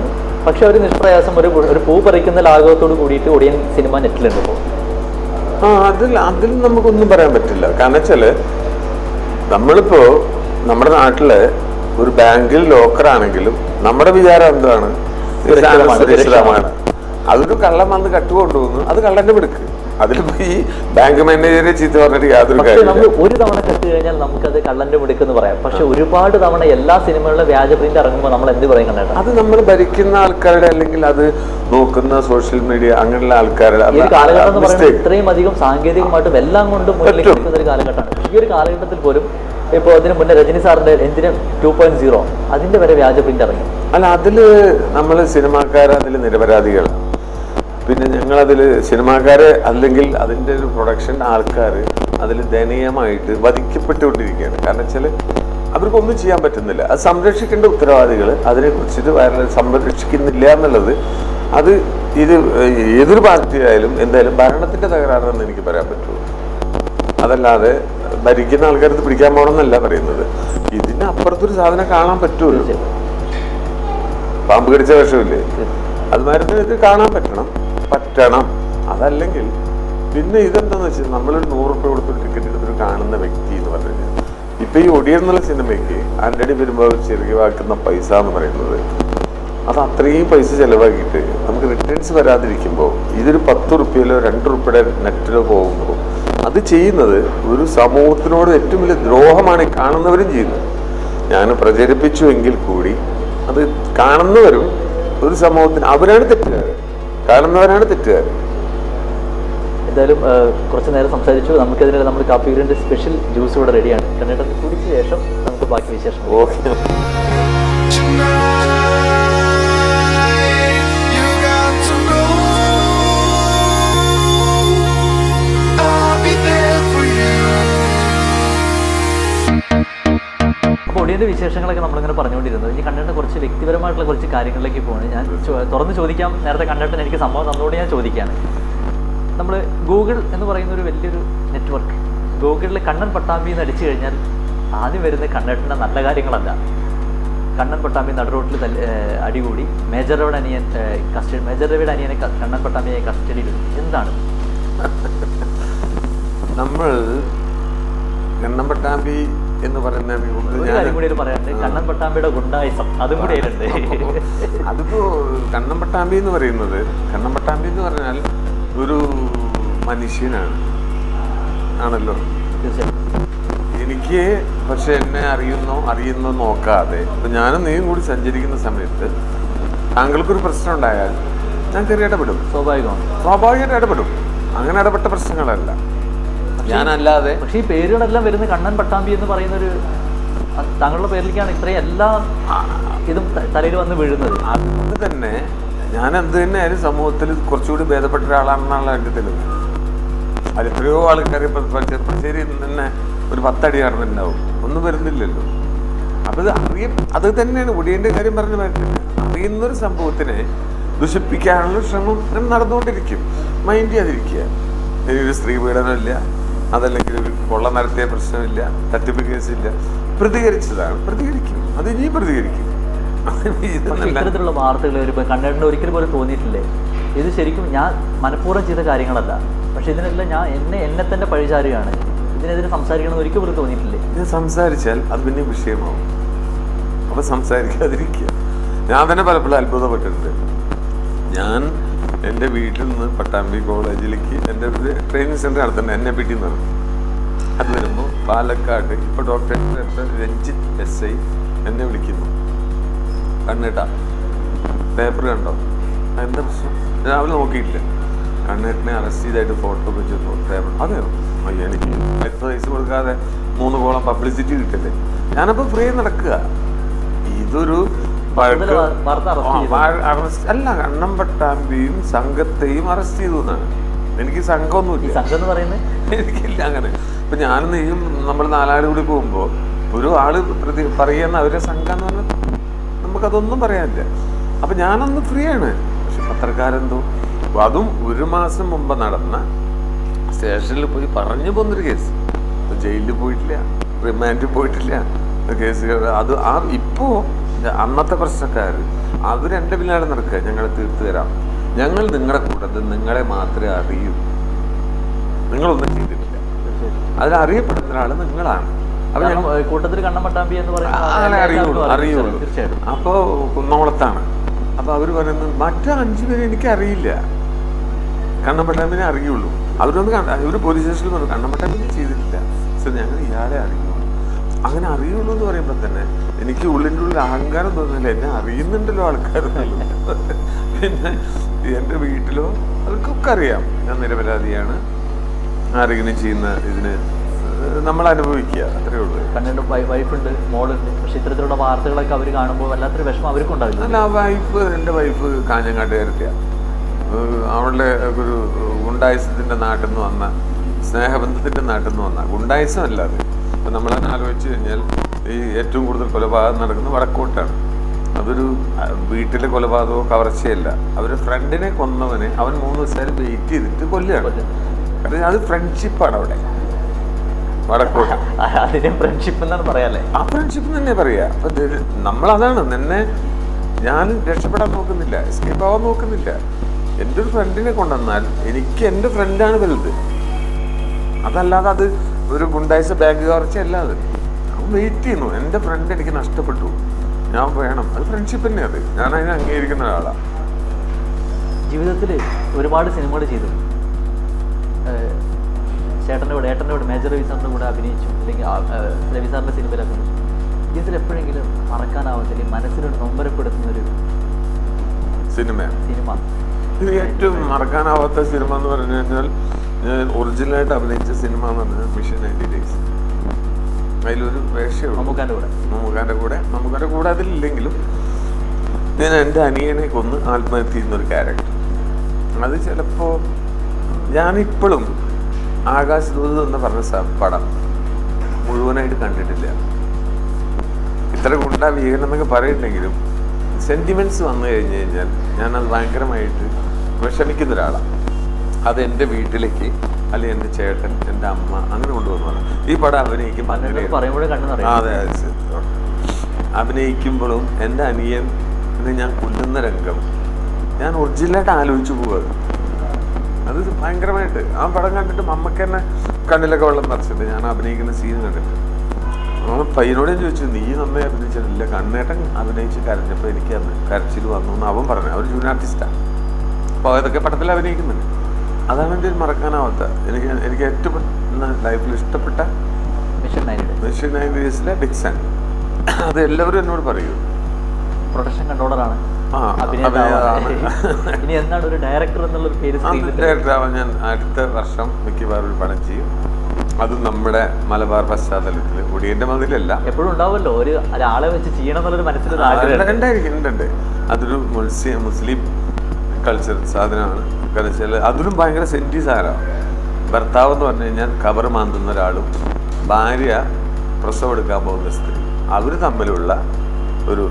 പക്ഷെ ഒരു നിഷ്പ്രയാസം ഒരു ഒരു പൂ പറിക്കുന്ന ലാഘവത്തോട് കൂടിയിട്ട് ഒടിയൻ സിനിമ നെറ്റിലുണ്ട് ഇപ്പോൾ ആ അതിൽ അതിൽ നമുക്കൊന്നും പറയാൻ പറ്റില്ല കാരണം വെച്ചാല് നമ്മളിപ്പോ നമ്മുടെ നാട്ടില് ഒരു ബാങ്കിൽ ലോക്കർ ആണെങ്കിലും നമ്മുടെ വിചാരം എന്താണ് ഈ സാധനം സുരക്ഷിതമാണ്, സുരക്ഷിതമാണ് അതൊരു കള്ളം വന്ന് കട്ടുകൊണ്ടുപോകുന്നു അത് കള്ളന്റെ മിടുക്ക് അതിലിപ്പോ ഈ ബാങ്ക് മാനേജറെ ചീത്ത പറഞ്ഞിട്ട് യാതൊരു പക്ഷെ നമ്മൾ കാര്യമില്ല ഒരു തവണ കെട്ട് കഴിഞ്ഞാൽ നമുക്കത് കള്ളന്റെ മിടുക്കെന്ന് പറയാം പക്ഷെ ഒരുപാട് തവണ എല്ലാ സിനിമകളിലും വ്യാജ പ്രിന്റ് ഇറങ്ങുമ്പോൾ നമ്മൾ എന്ത് പറയും കണ്ടേട്ടാ അത് നമ്മൾ ഭരിക്കുന്ന ആൾക്കാരുടെ അല്ലെങ്കിൽ അത് നോക്കുന്ന സോഷ്യൽ മീഡിയ അങ്ങനെയുള്ള ആൾക്കാരുടെ ഈ ഒരു കാലഘട്ടം എന്ന് പറയുന്നത് mistake. ഇത്രയും അധികം സാങ്കേതികമായിട്ടും എല്ലാം കൊണ്ടും മുന്നിലേക്ക് പറ്റും. നിൽക്കുന്ന ഒരു കാലഘട്ടമാണ് ഈ ഒരു കാലഘട്ടത്തിൽ പോലും ഇപ്പോൾ അതിന് മുന്നേ രജനി സാറിന്റെ എന്തിന് ടു പോയിന്റ് സീറോ അതിന്റെ വരെ വ്യാജ പ്രിന്റ് ഇറങ്ങി അല്ല അതില് നമ്മൾ സിനിമാക്കാർ അതിൽ നിരപരാധികളാണ് പിന്നെ ഞങ്ങൾ അതിൽ സിനിമാക്കാര് അല്ലെങ്കിൽ അതിൻ്റെ ഒരു പ്രൊഡക്ഷൻ ആൾക്കാർ അതിൽ ദയനീയമായിട്ട് വധിക്കപ്പെട്ടുകൊണ്ടിരിക്കുകയാണ് കാരണം വെച്ചാൽ അവർക്കൊന്നും ചെയ്യാൻ പറ്റുന്നില്ല അത് സംരക്ഷിക്കേണ്ട ഉത്തരവാദികൾ അതിനെക്കുറിച്ചിട്ട് വളരെ സംരക്ഷിക്കുന്നില്ല എന്നുള്ളത് അത് ഇത് ഏതൊരു പാർട്ടി ആയാലും എന്തായാലും ഭരണത്തിന്റെ തകരാറെന്ന് എനിക്ക് പറയാൻ പറ്റുള്ളൂ അതല്ലാതെ ഭരിക്കുന്ന ആൾക്കാർ ഇത് പിടിക്കാൻ പോകണമെന്നല്ല പറയുന്നത് ഇതിന് അപ്പുറത്തൊരു സാധനം കാണാൻ പറ്റുമല്ലോ പാമ്പ് കടിച്ച വിഷമില്ലേ അത് മരുന്ന് ഇത് കാണാൻ പറ്റണം പറ്റണം അതല്ലെങ്കിൽ പിന്നെ ഇതെന്താന്ന് വെച്ചാൽ നമ്മളൊരു നൂറ് റുപ്യ കൊടുത്തൊരു ടിക്കറ്റ് എടുത്തിട്ട് കാണുന്ന വ്യക്തി എന്ന് പറഞ്ഞു കഴിഞ്ഞാൽ ഇപ്പൊ ഈ ഒടിയൻ എന്നുള്ള സിനിമയ്ക്ക് ആന്റണി വരുമ്പോൾ ചെറുകിവാക്കുന്ന പൈസ എന്ന് പറയുന്നത് അത് അത്രയും പൈസ ചെലവാക്കിയിട്ട് നമുക്ക് റിട്ടേൺസ് വരാതിരിക്കുമ്പോൾ ഇതൊരു പത്ത് റുപ്യയിലോ രണ്ട് റുപ്യയുടെ നെറ്റിലോ പോകുമ്പോൾ അത് ചെയ്യുന്നത് ഒരു സമൂഹത്തിനോട് ഏറ്റവും വലിയ ദ്രോഹമാണ് ഈ കാണുന്നവരും ചെയ്യുന്നത് ഞാൻ പ്രചരിപ്പിച്ചു എങ്കിൽ കൂടി അത് കാണുന്നവരും ഒരു സമൂഹത്തിന് അവരാണ് തെറ്റുകാർ കാണുന്നവരാണ് തെറ്റുകാർ എന്തായാലും ആ, കുറച്ച് നേരം സംസാരിച്ചു നമുക്കതിന് നമ്മുടെ കാപ്പിയൂരിന്റെ സ്പെഷ്യൽ ജ്യൂസ് ഇവിടെ റെഡിയാണ് കണ്ടിട്ട് കുടിച്ച ശേഷം നമുക്ക് ബാക്കി വിശേഷം okay Tonight, you got to know I'll be there for you. അപ്പോൾ ഒടിയന്റെ വിശേഷങ്ങളൊക്കെ നമ്മളിങ്ങനെ പറഞ്ഞുകൊണ്ടിരുന്നത് ഇനി കണ്ടേട്ട കുറച്ച് വ്യക്തിപരമായിട്ടുള്ള കുറച്ച് കാര്യങ്ങളിലേക്ക് പോകണം ഞാൻ ചോ- തുറന്ന് ചോദിക്കാം നേരത്തെ കണ്ടേട്ടൻ എനിക്ക് സംഭവം തന്നുകൊണ്ട് ഞാൻ ചോദിക്കുകയാണ് നമ്മൾ ഗൂഗിൾ എന്ന് പറയുന്ന ഒരു വലിയൊരു നെറ്റ്വർക്ക് ഗൂഗിളിൽ കണ്ണൻ പട്ടാമ്പി എന്ന് അടിച്ചു കഴിഞ്ഞാൽ ആദ്യം വരുന്ന കണ്ണേട്ടൻ്റെ നല്ല കാര്യങ്ങളല്ല കണ്ണൻ പട്ടാമ്പി നടുറോട്ടിൽ തല്ല് ഏഹ് അടികൂടി മേജർ രവിയുടെ അനിയൻ കസ്റ്റഡി മേജർ രവിയുടെ അനിയനെ ക- കണ്ണൻ പട്ടാമ്പിയെ കസ്റ്റഡിയിൽ എടുത്തു എന്താണ് നമ്മൾ കണ്ണമ്പട്ടാമ്പി എന്ന് പറയുന്ന ഒരു ഞാൻ കാര്യം കൂടി പറയാനുണ്ട് കണ്ണൻ പട്ടാമ്പിയുടെ ഗുണ്ടായിസം അതും കൂടി അതിലുണ്ട് അതിപ്പോ കണ്ണമ്പട്ടാമ്പി എന്ന് പറയുന്നത് കണ്ണമ്പട്ടാമ്പി എന്ന് പറഞ്ഞാൽ ഒരു മനുഷ്യനാണ് ആണല്ലോ തീർച്ചയായും എനിക്ക് പക്ഷെ എന്നെ അറിയുന്നോ അറിയുന്നോ നോക്കാതെ ഇപ്പൊ ഞാനും നീയും കൂടി സഞ്ചരിക്കുന്ന സമയത്ത് താങ്കൾക്കൊരു പ്രശ്നം ഉണ്ടായാൽ ഞാൻ കയറി ഇടപെടും സ്വാഭാവികമാണ് സ്വാഭാവികമായിട്ട് ഇടപെടും അങ്ങനെ ഇടപെട്ട പ്രശ്നങ്ങളല്ല ഞാനല്ലാതെ പക്ഷേ ഈ പേരുകളെല്ലാം വരുന്ന കണ്ണൻ പട്ടാമ്പി എന്ന് പറയുന്ന ഒരു അത് താങ്കളുടെ പേരിലേക്കാണ് ഇത്രയും എല്ലാ ഇതും ത- തലയിൽ വന്ന് വീഴുന്നത് അതുകൊണ്ട് തന്നെ ഞാൻ എന്ത് തന്നെ ആയാലും സമൂഹത്തിൽ കുറച്ചുകൂടി ഭേദപ്പെട്ട ഒരാളാണെന്നുള്ള എൻ്റെ തെളിവ് അത് എത്രയോ ആൾക്കാർ ഇപ്പം ചെറുപ്പശ്ശേരി തന്നെ ഒരു പത്തടി കടന്നുണ്ടാവും ഒന്നും വരുന്നില്ലല്ലോ അപ്പൊ ഇത് അറിയ അത് തന്നെയാണ് ഒടിയന്റെ കാര്യം പറഞ്ഞു വരുന്നത് അറിയുന്നൊരു സംഭവത്തിനെ ദുഷിപ്പിക്കാനുള്ള ശ്രമം ഇങ്ങനെ നടന്നുകൊണ്ടിരിക്കും മൈൻഡ് ചെയ്യാതിരിക്കുക ഇനി ഒരു സ്ത്രീ പീഡനമില്ല അതല്ലെങ്കിൽ ഒരു കൊള്ള നടത്തിയ പ്രശ്നമില്ല തട്ടിപ്പ് കേസില്ല പ്രതികരിച്ചതാണ് പ്രതികരിക്കും അത് ഇനിയും പ്രതികരിക്കും ഇത് പക്ഷേ നല്ല ഇത്തരത്തിലുള്ള വാർത്തകൾ വരുമ്പോൾ കണ്ണേട്ടന് ഒരിക്കലും പോലും തോന്നിയിട്ടില്ലേ ഇത് ശരിക്കും ഞാൻ മനഃപൂർവ്വം ചെയ്ത കാര്യങ്ങളല്ല പക്ഷെ ഇതിനെല്ലാം ഞാൻ എന്നെ എന്നെ തന്നെ പഴിചാരുകയാണ് ഇതിനെതിരെ സംസാരിക്കണമെന്ന് ഒരിക്കൽ പോലും തോന്നിയിട്ടില്ലേ ഇത് സംസാരിച്ചാൽ അത് പിന്നെ വിഷയമാവും അപ്പൊ സംസാരിക്കാതിരിക്കുക ഞാൻ തന്നെ പലപ്പോഴും അത്ഭുതപ്പെട്ടിട്ടുണ്ട് ഞാൻ എൻ്റെ വീട്ടിൽ നിന്ന് പട്ടാമ്പി കോളേജിലേക്ക് എൻ്റെ ഒരു ട്രെയിനിങ് സെൻറ്റർ നടത്തുന്നത് എന്നെ വീട്ടിൽ നിന്നാണ് അത് വരുമ്പോൾ പാലക്കാട് ഇപ്പൊ ഡോക്ടർ രഞ്ജിത്ത് എസ് ഐ എന്നെ വിളിക്കുന്നു കണ്ണേട്ടാ പേപ്പർ കണ്ടോ "ആ, എന്താ പ്രശ്നം രാവിലെ നോക്കിയിട്ടില്ല കണ്ണേട്ടിനെ അറസ്റ്റ് ചെയ്തായിട്ട് ഫോട്ടോ വെച്ച് പേപ്പർ അതെയോ അയ്യ എനിക്ക് പത്ത് പൈസ കൊടുക്കാതെ മൂന്ന് കോളം പബ്ലിസിറ്റി കിട്ടില്ലേ ഞാനപ്പോ ഫ്രീ നടക്കുക ഇതൊരു കൂടുതൽ വാ- വാർത്ത arrest ആ, ചെയ്തു. വാ- arrest- അല്ല കണ്ണമ്പട്ടാമ്പിയും സംഘത്തെയും അറസ്റ്റ് ചെയ്തു എന്നാണ് എനിക്ക് ഈ സംഘമൊന്നുമില്ല സംഘം എന്ന് പറയുന്നത് എനിക്കില്ല അങ്ങനെ ഇപ്പൊ ഞാനും നീയും നമ്മൾ നാലാട് കൂടി പോകുമ്പോ ഒരു ആള് പ്രതി പറയുന്ന അവരെ സംഘം എന്ന് പറഞ്ഞാൽ നമുക്കതൊന്നും പറയാനില്ല അപ്പൊ ഞാനന്ന് ഫ്രീ ആണ് പക്ഷെ പത്രക്കാരെന്തോ അതും ഒരു മാസം മുമ്പ് നടന്ന സ്റ്റേഷനിൽ പോയി പറഞ്ഞു പോകുന്നൊരു കേസ് ഇപ്പൊ ജയിലിൽ പോയിട്ടില്ല റിമാൻഡിൽ പോയിട്ടില്ല കേസ് അത് ആ ഇപ്പോ ഇത് അന്നത്തെ പ്രശ്നക്കാർ അവരെൻ്റെ പിന്നാലെ നടക്കുക ഞങ്ങളെ തീർത്തു തരാം ഞങ്ങൾ നിങ്ങളുടെ കൂട്ടത്തിൽ നിങ്ങളെ മാത്രമേ അറിയൂ നിങ്ങളൊന്നും ചെയ്തിട്ടില്ല അതിൽ അറിയപ്പെടുന്ന ഒരാൾ നിങ്ങളാണ് അപ്പൊ ഞങ്ങൾ കാരണം, ഏഹ്, കൂട്ടത്തിൽ കണ്ണം പട്ടാമ്പി എന്ന് പറയുന്ന അങ്ങനെ എല്ലാ അറിയുള്ളൂ ആൾക്കാർക്കും അറിയുള്ളൂ തീർച്ചയായിട്ടും അപ്പോ കുന്നോളത്താണ് അപ്പൊ അവര് പറയുന്നത് മറ്റു അഞ്ചു പേരെ എനിക്ക് അറിയില്ല കണ്ണമ്പട്ടാമ്പിനെ അറിയുള്ളൂ അവരൊന്ന് കണ്ട ഇവര് പോലീസ് സ്റ്റേഷനിൽ പറഞ്ഞു കണ്ണമ്പട്ടാമ്പിനെ ചെയ്തിട്ടില്ല സർ ഞങ്ങൾ ഇയാളെ അറിയുള്ളൂ അങ്ങനെ അറിയുള്ളൂ എന്ന് പറയുമ്പോൾ തന്നെ എനിക്ക് ഉള്ളിൻ്റെ ഉള്ളിൽ അഹങ്കാരം തോന്നുന്നില്ല എന്നെ അറിയുന്നുണ്ടല്ലോ ആൾക്കാർ പിന്നെ എൻ്റെ വീട്ടിലോ അവർക്കൊക്കെ അറിയാം ഞാൻ നിരപരാധിയാണ് ആരെങ്കിലും ചെയ്യുന്ന ഇതിന് നമ്മൾ അനുഭവിക്കുക അത്രേ ഉള്ളൂ കണ്ണിന്റെ വൈഫുണ്ട് മോളുണ്ട് പക്ഷെ ഇത്തരത്തിലുള്ള വാർത്തകളൊക്കെ അവർ കാണുമ്പോൾ വല്ലാത്തൊരു വിഷമം അവർക്കും ഉണ്ടാവില്ല അല്ല ആ വൈഫ് എൻ്റെ വൈഫ് കാഞ്ഞങ്ങാട്ടുകാരത്തെയാണ് അവളുടെ ഒരു ഗുണ്ടായുസത്തിൻ്റെ നാട്ടിൽ നിന്ന് വന്ന സ്നേഹബന്ധത്തിൻ്റെ നാട്ടിൽ നിന്ന് വന്ന ഗുണ്ടായുസം അല്ല അത് അപ്പം നമ്മളതിനെ ആലോചിച്ച് കഴിഞ്ഞാൽ ഈ ഏറ്റവും കൂടുതൽ കൊലപാതകം നടക്കുന്നത് വടക്കോട്ടാണ് അതൊരു അഹ്, വീട്ടിലെ കൊലപാതകമോ കവർച്ചയല്ല അവർ ഫ്രണ്ടിനെ കൊന്നവനെ അവൻ മൂന്ന് ദിവസം വെയിറ്റ് ചെയ്തിട്ട് കൊല്ലുകയാണ് കാരണം അത് ഫ്രണ്ട്ഷിപ്പാണ് അവിടെ വടക്കോട്ട് അതിനെ ഫ്രണ്ട്ഷിപ്പ് എന്നാണ് പറയാല്ലേ ആ ഫ്രണ്ട്ഷിപ്പ് തന്നെ പറയാ അപ്പൊ ഇത് നമ്മളതാണ് നിന്നെ ഞാൻ രക്ഷപ്പെടാൻ നോക്കുന്നില്ല എസ്കേപ്പ് ആവാൻ നോക്കുന്നില്ല എൻ്റെ ഒരു ഫ്രണ്ടിനെ കൊണ്ടുവന്നാൽ എനിക്ക് എൻ്റെ ഫ്രണ്ടാണ് വലുത് അതല്ലാതെ അത് ഒരു ഗുണ്ടായിസ ബാങ്ക് കവർച്ചയല്ല അത് അവൻ വെയിറ്റ് ചെയ്യുന്നു എൻ്റെ ഫ്രണ്ട് എനിക്ക് നഷ്ടപ്പെട്ടു ഞാൻ വേണം അത് ഫ്രണ്ട്ഷിപ്പ് തന്നെ അത് ഞാൻ അതിനെ അംഗീകരിക്കുന്ന ഒരാളാണ് ജീവിതത്തിൽ ഒരുപാട് സിനിമകൾ ചെയ്തു ഏഹ് ചേട്ടൻ്റെ കൂടെ ഏട്ടൻ്റെ കൂടെ മേജർ രവി സാറിൻ്റെ കൂടെ അഭിനയിച്ചു അല്ലെങ്കിൽ ആ, ഏഹ് രവി സാറിൻ്റെ സിനിമയിൽ അഭിനയിച്ചു ജീവിതത്തിൽ എപ്പോഴെങ്കിലും മറക്കാനാവത്തില്ല മനസ്സിനോട് നൊമ്പരപ്പെടുത്തുന്ന ഒരു സിനിമയാണ് സിനിമ ഇത് ഏറ്റവും മറക്കാനാവാത്ത സിനിമ എന്ന് പറഞ്ഞു കഴിഞ്ഞാൽ ഞാൻ ഒറിജിനലായിട്ട് അഭിനയിച്ച സിനിമ എന്ന് പറഞ്ഞാൽ മിഷൻ നയൻറ്റി ഡേയ്സ് അതിലൊരു വേഷയുള്ളൂ മമ്മൂക്കാൻ്റെ കൂടെ മമ്മൂക്കാൻ്റെ കൂടെ മമ്മൂക്കാൻ്റെ കൂടെ അതിലില്ലെങ്കിലും ഞാൻ എൻ്റെ അനിയനെ കൊന്ന് ആത്മഹത്യ ചെയ്യുന്നൊരു ക്യാരക്ടർ അത് ചിലപ്പോൾ ഞാനിപ്പോഴും ആകാശദൂത് എന്ന് പറഞ്ഞ സ- പടം മുഴുവനായിട്ട് കണ്ടിട്ടില്ല ഇത്ര ഗുണ്ട വീകനം എന്നൊക്കെ പറയുന്നുണ്ടെങ്കിലും സെൻറ്റിമെൻറ്റ്സ് വന്നു കഴിഞ്ഞ് കഴിഞ്ഞാൽ ഞാനത് ഭയങ്കരമായിട്ട് വിഷമിക്കുന്ന ഒരാളാണ് അത് എൻ്റെ വീട്ടിലേക്ക് അല്ലെങ്കിൽ എൻ്റെ ചേട്ടൻ എൻ്റെ അമ്മ അങ്ങനെ കൊണ്ടുവന്നതാണ് ഈ പടം അഭിനയിക്കും പലരും പറയുമ്പോഴേ കണ്ണു ആ, നിറയും അതെ അതെ ശരി. അഭിനയിക്കുമ്പോഴും എൻ്റെ അനിയൻ ഞാൻ കൊല്ലുന്ന രംഗം ഞാൻ ഒറിജിനലായിട്ട് ആലോചിച്ചു പോവുക അത് ഭയങ്കരമായിട്ട് ആ പടം കണ്ടിട്ട് അമ്മക്ക് തന്നെ കണ്ണിലൊക്കെ വെള്ളം നിറച്ചിട്ട് ഞാൻ അഭിനയിക്കുന്ന സീൻ കണ്ടിട്ട് അവൻ പയ്യനോട് ഞാൻ ചോദിച്ചു നീ നന്നായി അഭിനയിച്ചിട്ടില്ല കണ്ണേട്ടൻ അഭിനയിച്ച് കരഞ്ഞപ്പോൾ എനിക്ക് അന്ന് കരച്ചിൽ വന്നു എന്ന് അവൻ പറഞ്ഞു അവർ ജൂനിയർ ആർട്ടിസ്റ്റാണ് അപ്പോൾ അതൊക്കെ പടത്തിൽ അഭിനയിക്കുന്നുണ്ട് അതാണ് എൻ്റെ ഒരു മറക്കാനാവാത്ത എനിക്ക് എനിക്ക് ഏറ്റവും ലൈഫിൽ ഇഷ്ടപ്പെട്ട മിഷൻ നൈനിയുടെ മെഷീൻ നയൻ ഡേയ്സിലെ ബിഗ് സാൻ അത് എല്ലാവരും എന്നോട് പറയൂ പ്രൊഡക്ഷൻ കൺട്രോളറാണ് ആ അഭിനേതാവാണ് അഭിനേതാവാണ്. ഇനി എന്താണ് ഒരു ഡയറക്ടർ എന്നുള്ള ഒരു പേര് സ്ക്രീനിൽ ഡയറക്ടറാവാൻ ഞാൻ അടുത്ത വർഷം മിക്കവാറും ഒരു പടം ചെയ്യും അത് നമ്മുടെ മലബാർ പശ്ചാത്തലത്തിൽ ഒടിയന്റെ മതിലല്ല എപ്പോഴും ഉണ്ടാവുമല്ലോ ഒരു ഒരാളെ വെച്ച് ചെയ്യണം എന്നുള്ളൊരു മനസ്സിലൊരു ആ, ആഗ്രഹം ഉണ്ടായിരിക്കും ഉണ്ട്, ഉണ്ട്. അതൊരു മുസ്ലിം മുസ്ലിം കൾച്ചർ സാധനമാണ് കാരണം വെച്ചാൽ അതിലും ഭയങ്കര സെൻറ്റി സാധനമാണ് ഭർത്താവ് എന്ന് പറഞ്ഞു കഴിഞ്ഞാൽ കവർ മാന്തുന്ന ഒരാളും ഭാര്യ പ്രസവം എടുക്കാൻ പോകുന്ന സ്ത്രീ അവർ തമ്മിലുള്ള ഒരു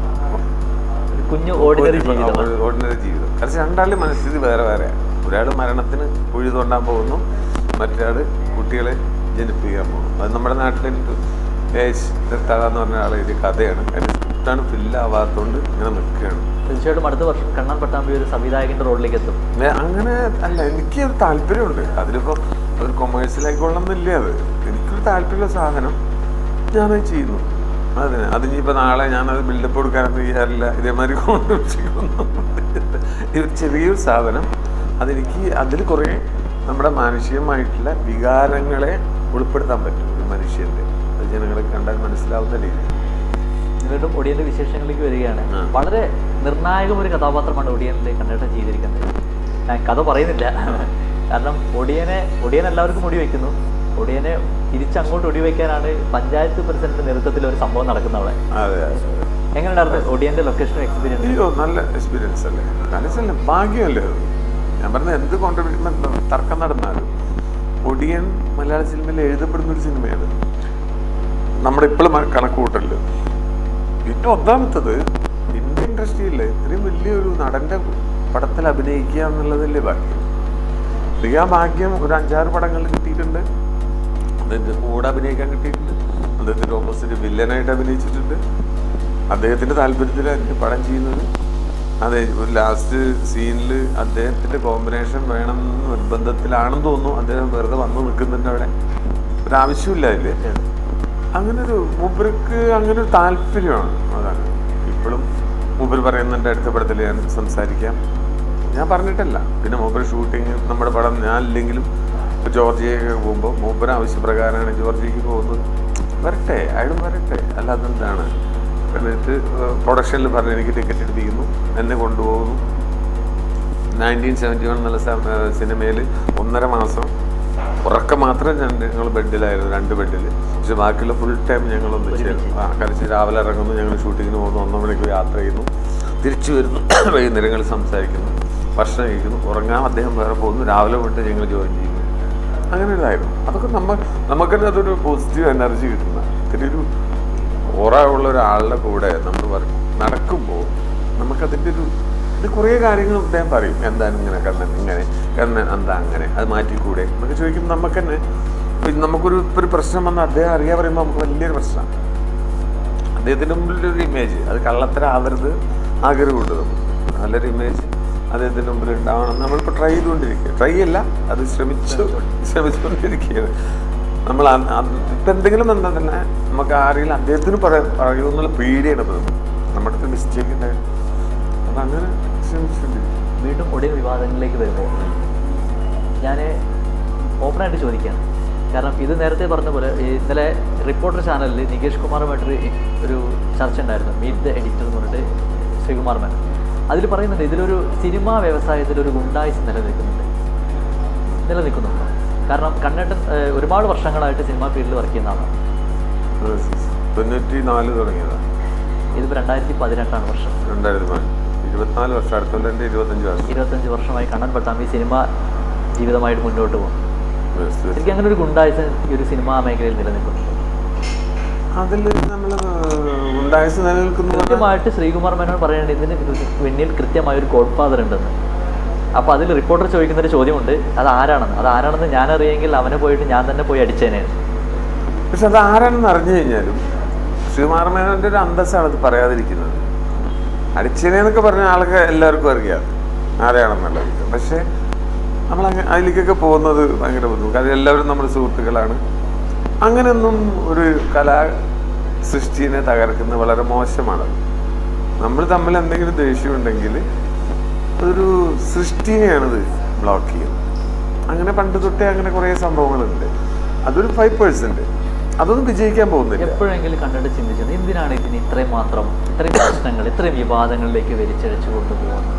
ഒരു കുഞ്ഞു ഓർഡിനറി ജീവിതം ഓർഡിനറി ജീവിതം കാരണം രണ്ടാളുടെ മനസ്ഥിതി വേറെ വേറെ ഒരാൾ മരണത്തിന് കുഴി തോണ്ടാൻ പോകുന്നു മറ്റൊരാൾ കുട്ടികളെ ജനിപ്പിക്കാൻ പോകുന്നു അത് നമ്മുടെ നാട്ടിൽ എനിക്ക് ഏജ് ദത്താക എന്ന് പറഞ്ഞ ആളെ എഴുതിയ കഥയാണ് അതിൻ്റെ സ്ക്രിപ്റ്റാണ് ഫില്ലാവാത്തതുകൊണ്ട് ഇങ്ങനെ നിൽക്കുകയാണ് തീർച്ചയായിട്ടും അടുത്ത വർഷം കണ്ണാൻ പട്ടാമ്പി ഒരു സംവിധായകന്റെ റോളിലേക്ക് എത്തും ഏ, അങ്ങനെ അല്ല എനിക്ക് ഒരു താല്പര്യമുണ്ട് അതിലിപ്പോൾ ഒരു കൊമേഴ്സ്യൽ ആയിക്കൊള്ളണമെന്നില്ല അത് എനിക്കൊരു താല്പര്യമുള്ള സാധനം ഞാനത് ചെയ്യുന്നു അതിന് അത് ഇനിയിപ്പോൾ നാളെ ഞാനത് ബിൽഡപ്പ് കൊടുക്കാനൊന്നും ചെയ്യാറില്ല ഇതേമാതിരി കൊണ്ടുവച്ചിരിക്കുന്നു ഇത് ചെറിയൊരു സാധനം അതെനിക്ക് അതിൽ കുറേ നമ്മുടെ മാനുഷികമായിട്ടുള്ള വികാരങ്ങളെ ഉൾപ്പെടുത്താൻ പറ്റും ഒരു മനുഷ്യൻ്റെ അത് ജനങ്ങളെ കണ്ടാൽ മനസ്സിലാവുന്ന രീതി വീണ്ടും ഒടിയന്റെ വിശേഷങ്ങളിലേക്ക് വരികയാണ് ആ. വളരെ നിർണായകം ഒരു കഥാപാത്രമാണ് ഒടിയനിലെ കണ്ണേട്ടൻ ചെയ്തിരിക്കുന്നത് ഞാൻ കഥ പറയുന്നില്ല കാരണം ഒടിയനെ ഒടിയൻ എല്ലാവർക്കും മുടി വെക്കുന്നു ഒടിയനെ തിരിച്ചങ്ങോട്ട് ഒടി വയ്ക്കാനാണ് പഞ്ചായത്ത് പ്രസിഡന്റ് നേതൃത്വത്തിൽ ഒരു സംഭവം നടക്കുന്നത് അവിടെ അതെ അതെ എങ്ങനെയുണ്ടായിരുന്നു ഒടിയന്റെ ലൊക്കേഷൻ എക്സ്പീരിയൻസ് അയ്യോ നല്ല എക്സ്പീരിയൻസ് അല്ലേ മനസ്സല്ലേ ഭാഗ്യമല്ലേ അത് ഞാൻ പറഞ്ഞ എന്ത് കോൺട്രിബ്യൂഷൻ തർക്കം നടന്നാലും ഒടിയൻ മലയാള സിനിമയിൽ എഴുതപ്പെടുന്ന ഒരു സിനിമയാണ് നമ്മുടെ ഇപ്പോഴും കണക്ക് കൂട്ടല് പിന്നെ ഒന്നാമത്തത് ഇന്ത്യൻ ഇൻഡസ്ട്രിയിൽ ഇത്രയും വലിയൊരു നടന്റെ പടത്തിൽ അഭിനയിക്കുക എന്നുള്ളതല്ലേ ഭാഗ്യം എനിക്ക് ആ ഭാഗ്യം ഒരു അഞ്ചാറ് പടങ്ങളിൽ കിട്ടിയിട്ടുണ്ട് അദ്ദേഹത്തിന്റെ കൂടെ അഭിനയിക്കാൻ കിട്ടിയിട്ടുണ്ട് അദ്ദേഹത്തിന്റെ ഓപ്പോസിറ്റ് വില്ലനായിട്ട് അഭിനയിച്ചിട്ടുണ്ട് അദ്ദേഹത്തിന്റെ താല്പര്യത്തിലായിരുന്നു പടം ചെയ്യുന്നത് അതെ ഒരു ലാസ്റ്റ് സീനിൽ അദ്ദേഹത്തിന്റെ കോമ്പിനേഷൻ വേണം എന്ന് നിർബന്ധത്തിലാണെന്ന് തോന്നുന്നു അദ്ദേഹം വെറുതെ വന്നു നിൽക്കുന്നുണ്ട് അവിടെ ഒരാവശ്യമില്ല അതില് അങ്ങനെ ഒരു മൂപ്പർക്ക് അങ്ങനെ ഒരു താല്പര്യമാണ് അതാണ് ഇപ്പോഴും മൂപ്പർ പറയുന്നുണ്ട് അടുത്ത പടത്തിൽ ഞാൻ സംസാരിക്കാം ഞാൻ പറഞ്ഞിട്ടല്ല പിന്നെ മൂപ്പർ ഷൂട്ടിങ് നമ്മുടെ പടം ഞാൻ ഇല്ലെങ്കിലും ഇപ്പോൾ ജോർജിയൊക്കെ പോകുമ്പോൾ മൂപ്പർ ആവശ്യപ്രകാരമാണ് ജോർജിയക്ക് പോകുന്നത് വരട്ടെ അയാളും വരട്ടെ അല്ലാതെ എന്താണ് എന്നിട്ട് പ്രൊഡക്ഷനിൽ പറഞ്ഞ് എനിക്ക് ടിക്കറ്റ് എടുപ്പിക്കുന്നു എന്നെ കൊണ്ടുപോകുന്നു നയൻറ്റീൻ സെവൻറ്റി വൺ എന്നുള്ള സിനിമയിൽ ഒന്നര മാസം ഉറക്കം മാത്രം ഞാൻ ഞങ്ങൾ ബെഡിലായിരുന്നു രണ്ട് ബെഡിൽ പക്ഷെ ബാക്കിയുള്ള ഫുൾ ടൈം ഞങ്ങൾ ഒന്നിച്ച് ആ കളിച്ച് രാവിലെ ഇറങ്ങുന്നു ഞങ്ങൾ ഷൂട്ടിങ്ങിന് പോകുന്നു ഒന്നാം മണിക്ക് യാത്ര ചെയ്യുന്നു തിരിച്ചു വരുന്നു വൈകുന്നേരങ്ങളിൽ സംസാരിക്കുന്നു ഭക്ഷണം കഴിക്കുന്നു ഉറങ്ങാൻ അദ്ദേഹം വേറെ പോകുന്നു രാവിലെ വിട്ട് ഞങ്ങൾ ജോയിൻ ചെയ്യുന്നു അങ്ങനെ ഇതായിരുന്നു അതൊക്കെ നമ്മ നമുക്ക് തന്നെ അതൊരു പോസിറ്റീവ് എനർജി കിട്ടുന്ന ഇത്തിരി ഒരു ഓറ ഉള്ള ഒരാളുടെ കൂടെ നമ്മൾ വർക്ക് നടക്കുമ്പോൾ നമുക്കതിൻ്റെ ഒരു ഇത് കുറേ കാര്യങ്ങൾ അദ്ദേഹം പറയും എന്താണ് ഇങ്ങനെ കണ്ണൻ ഇങ്ങനെ കണ്ണൻ എന്താ അങ്ങനെ അത് മാറ്റിക്കൂടെ എന്നൊക്കെ ചോദിക്കുമ്പോൾ നമുക്ക് തന്നെ ഇപ്പം നമുക്കൊരു ഇപ്പൊ ഒരു പ്രശ്നം വന്നാൽ അദ്ദേഹം അറിയാൻ പറയുമ്പോൾ നമുക്ക് വലിയൊരു പ്രശ്നമാണ് അദ്ദേഹത്തിൻ്റെ മുമ്പിലൊരു ഇമേജ് അത് കള്ളത്തരാവരുത് ആഗ്രഹമുണ്ട് നമുക്ക് നല്ലൊരു ഇമേജ് അദ്ദേഹത്തിൻ്റെ മുമ്പിൽ ഉണ്ടാവണം നമ്മളിപ്പോൾ ട്രൈ ചെയ്തുകൊണ്ടിരിക്കുക ട്രൈ അല്ല അത് ശ്രമിച്ചു ശ്രമിച്ചുകൊണ്ടിരിക്കുകയാണ് നമ്മൾ അ- അ- ഇപ്പം എന്തെങ്കിലും എന്താ തന്നെ നമുക്ക് ആരെങ്കിലും അദ്ദേഹത്തിന് പറയാൻ പറയുമെന്നുള്ള പേടിയാണ് ഇപ്പം നമുക്ക്. നമ്മുടെ അടുത്ത് മിസ്റ്റേക്ക് ഉണ്ടായിരുന്നു അപ്പം അങ്ങനെ ശ്രമിച്ചുകൊണ്ടിരിക്കും വീണ്ടും ഒടിയ വിവാദങ്ങളിലേക്ക് വരുമ്പോൾ ഞാൻ ഓപ്പണായിട്ട് ചോദിക്കുകയാണ് കാരണം ഇത് നേരത്തെ പറഞ്ഞ പോലെ ഈ ഇന്നലെ റിപ്പോർട്ടർ ചാനലിൽ നികേഷ് കുമാറുമായിട്ടൊരു ഇ- ഒരു ചർച്ച ഉണ്ടായിരുന്നു മീറ്റ് ദ എഡിറ്റർ എന്ന് പറഞ്ഞിട്ട് ശ്രീകുമാർ മേനൻ അതിൽ പറയുന്നുണ്ട് ഇതിലൊരു സിനിമാ വ്യവസായത്തിൽ ഒരു ഗുണ്ടായിസ് നിലനിൽക്കുന്നുണ്ട് നിലനിൽക്കുന്നുണ്ട് കാരണം കണ്ണേട്ടൻ ഏഹ്, ഒരുപാട് വർഷങ്ങളായിട്ട് സിനിമാ ഫീൽഡിൽ വർക്ക് ചെയ്യുന്ന ആളാണ് തൊണ്ണൂറ്റി നാല് തുടങ്ങിയതാണ് ഇതിപ്പോൾ രണ്ടായിരത്തി പതിനെട്ടാണ് വർഷം രണ്ടായിരത്തി നാല് ഇരുപത്തിനാല് വർഷം അടുത്തുള്ള എൻ്റെ ഇരുപത്തഞ്ച് വർഷം ഇരുപത്തഞ്ച് വർഷമായി കണ്ണൻ പട്ടാമ്പി സിനിമ ജീവിതമായിട്ട് മുന്നോട്ട് പോകും Yes, yes. എനിക്ക് അങ്ങനെ ഒരു ഗുണ്ടായിസ് ഈ ഒരു സിനിമാ മേഖലയിൽ നിലനിൽക്കുന്നുണ്ട് അതിൽ നമ്മൾ ഉണ്ടായസ് നിലനിൽക്കുന്നു പറഞ്ഞാൽ കൃത്യമായിട്ട് ശ്രീകുമാർ മേനോൻ പറയുന്നുണ്ട് ഇതിന് പിന്നിൽ കൃത്യമായ ഒരു ഗോഡ് ഫാദർ ഉണ്ടെന്ന് അപ്പോൾ അതിൽ റിപ്പോർട്ടർ ചോദിക്കുന്ന ഒരു ചോദ്യമുണ്ട് അത് ആരാണെന്ന് അത് ആരാണെന്ന് ഞാൻ അറിയെങ്കിൽ അവനെ പോയിട്ട് ഞാൻ തന്നെ പോയി അടിച്ചേനെ പക്ഷെ അത് ആരാണെന്ന് അറിഞ്ഞു കഴിഞ്ഞാലും ശ്രീമാർമേനോന്റെ ഒരു അന്തസ്സാണ് അത് പറയാതിരിക്കുന്നത് അടിച്ചനെന്നൊക്കെ പറഞ്ഞ ആൾക്ക് എല്ലാവർക്കും അറിയാം ആരെയാണെന്നുള്ളത് പക്ഷെ നമ്മൾ അങ്ങ് അതിലേക്കൊക്കെ പോകുന്നത് ഭയങ്കര ബുദ്ധിമുട്ട് കാരണം എല്ലാവരും നമ്മുടെ സുഹൃത്തുക്കളാണ് അങ്ങനെയൊന്നും ഒരു കലാ സൃഷ്ടിനെ തകർക്കുന്ന വളരെ മോശമാണ് നമ്മൾ തമ്മിൽ എന്തെങ്കിലും ദേഷ്യം ഉണ്ടെങ്കിൽ ഒരു സൃഷ്ടിനെയാണത് ബ്ലോക്ക് ചെയ്യുന്നത് അങ്ങനെ പണ്ട് തൊട്ടേ അങ്ങനെ കുറേ സംഭവങ്ങളുണ്ട് അതൊരു ഫൈവ് പേഴ്സൻറ്റ് അതൊന്നും വിജയിക്കാൻ പോകുന്നില്ല എപ്പോഴെങ്കിലും കണ്ടിട്ട് ചിന്തിച്ചത് എന്തിനാണ് ഇതിന് ഇത്രയും മാത്രം ഇത്രയും പ്രശ്നങ്ങൾ ഇത്രയും വിവാദങ്ങളിലേക്ക് വലിച്ചഴച്ചു കൊണ്ടുപോകുന്നത്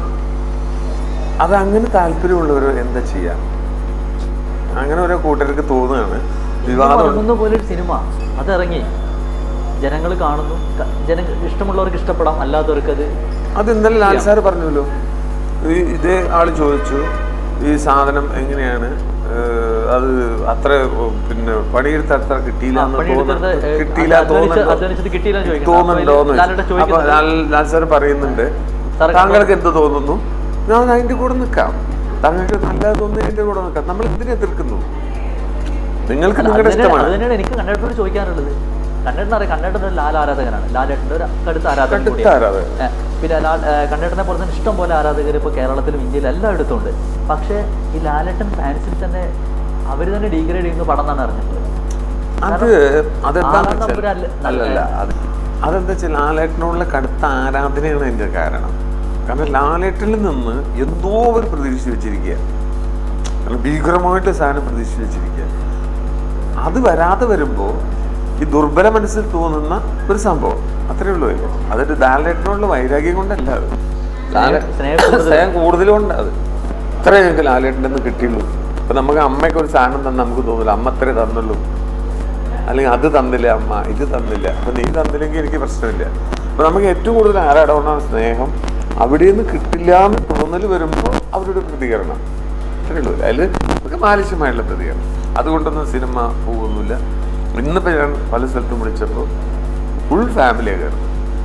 അത് അങ്ങനെ താല്പര്യമുള്ളവർ എന്താ ചെയ്യാം അങ്ങനെ ഓരോ കൂട്ടർക്ക് തോന്നുകയാണ് വിവാദം ഉറങ്ങുന്ന പോലെ ഒരു സിനിമ അത് ഇറങ്ങി ജനങ്ങൾ കാണുന്നു ക- ജനങ്ങൾ ഇഷ്ടമുള്ളവർക്ക് ഇഷ്ടപ്പെടാം അല്ലാത്തവർക്ക് അത് അത് ഇന്നലെ ലാൽ സാർ പറഞ്ഞല്ലോ ഈ ഇതേ ആള് ചോദിച്ചു ഈ സാധനം എങ്ങനെയാണ് ഏഹ്, അത് അത്ര ഉം, പിന്നെ പണിയെടുത്ത് അത്ര കിട്ടിയില്ല എന്ന് പണിയെടുത്തത്, തോന്നുന്നു ഏഹ്, കിട്ടിയില്ല അധ്വാനിച്ച് അധ്വാനിച്ചത് കിട്ടിയില്ല എന്ന് ചോദിക്കുന്നു. തോന്നുന്നുണ്ടോന്ന് അപ്പോൾ ലാലേട്ടൻ ചോദിച്ചു. അപ്പൊ ചോദിക്കുന്നത് ലാൽ ലാൽ സാർ പറയുന്നുണ്ട് സാർ താങ്കൾക്ക് എന്ത് തോന്നുന്നു ഞാൻ അതിന്റെ കൂടെ നിൽക്കാം താങ്കൾക്ക് നല്ലത് തോന്നി അതിന്റെ കൂടെ നിൽക്കാം നമ്മൾ എന്തിനെ എതിർക്കുന്നു നിങ്ങൾക്ക് അല്ല, നിങ്ങളുടെ അത് തന്നെയാണ്- ഇഷ്ടമാണ് അത് തന്നെയാണ് എനിക്ക് കണ്ണേട്ടനോട് ചോദിക്കാനുള്ളത് കണ്ണേട്ടൻ അറിയാം കണ്ണേട്ടൻ ഒരു ലാൽ ആരാധകനാണ് ലാലേട്ടൻ്റെ ഒരു കടുത്ത ആരാധകൻ കടുത്ത കൂടിയാണ് ആരാധകൻ. ഏ, പിന്നെ ലാൽ ഏ, കണ്ണേട്ടനെ പോലെ തന്നെ ഇഷ്ടം പോലെ ആരാധകർ ഇപ്പോൾ കേരളത്തിലും ഇന്ത്യയിലും എല്ലായിടത്തും ഉണ്ട് പക്ഷേ ഈ ലാലേട്ടൻ ഫാൻസിൽ തന്നെ അവർ തന്നെ ഡീഗ്രേഡ് ചെയ്യുന്ന പടം എന്നാണ് അറിഞ്ഞിട്ടുള്ളത് അത് അതെന്താന്ന് ആളാണ് വെച്ചാൽ അവരല്ല- അല്ലല്ല അത് അതെന്താ വെച്ചാൽ ലാലേട്ടനോടുള്ള കടുത്ത ആരാധനയാണ് അതിന്റെ കാരണം കാരണം ലാലേട്ടനിൽ നിന്ന് എന്തോ അവർ പ്രതീക്ഷിച്ച് വെച്ചിരിക്കുക കാരണം ഭീകരമായിട്ട് സാധനം പ്രതീക്ഷിച്ച് വെച്ചിരിക്കുക അത് വരാതെ വരുമ്പോൾ ഈ ദുർബല മനസ്സിൽ തോന്നുന്ന ഒരു സംഭവം അത്രേ ഉള്ളൂ അതില് അതൊരു ലാലേട്ടനോടുള്ള വൈരാഗ്യം കൊണ്ടല്ല അത് ലാലേ- സ്നേഹം കൂടുതൽ. സ്നേഹം കൂടുതലുണ്ട് അത് ഇത്രേ ഞങ്ങൾക്ക് ലാലേട്ടൻ്റെ നിന്ന് കിട്ടിയുള്ളൂ ഇപ്പൊ നമുക്ക് അമ്മയ്ക്ക് ഒരു സാധനം തന്നെ നമുക്ക് തോന്നില്ല അമ്മ അത്രേ തന്നുള്ളൂ അല്ലെങ്കിൽ അത് തന്നില്ല അമ്മ ഇത് തന്നില്ല അപ്പൊ നീ തന്നില്ലെങ്കിൽ എനിക്ക് പ്രശ്നമില്ല അപ്പൊ നമുക്ക് ഏറ്റവും കൂടുതൽ ആരാടവണ സ്നേഹം അവിടെ നിന്ന് കിട്ടില്ല എന്ന് തോന്നൽ വരുമ്പോൾ അവരുടെ പ്രതികരണം അത്രേ ഉള്ളൂ അതിൽ നമുക്ക് ബാലിശ്യമായുള്ള പ്രതികരണം അതുകൊണ്ടൊന്നും സിനിമ പോകുന്നില്ല ഇന്നിപ്പോ ഞാൻ പല സ്ഥലത്തും വിളിച്ചപ്പോൾ ഫുൾ ഫാമിലിയെ കയറും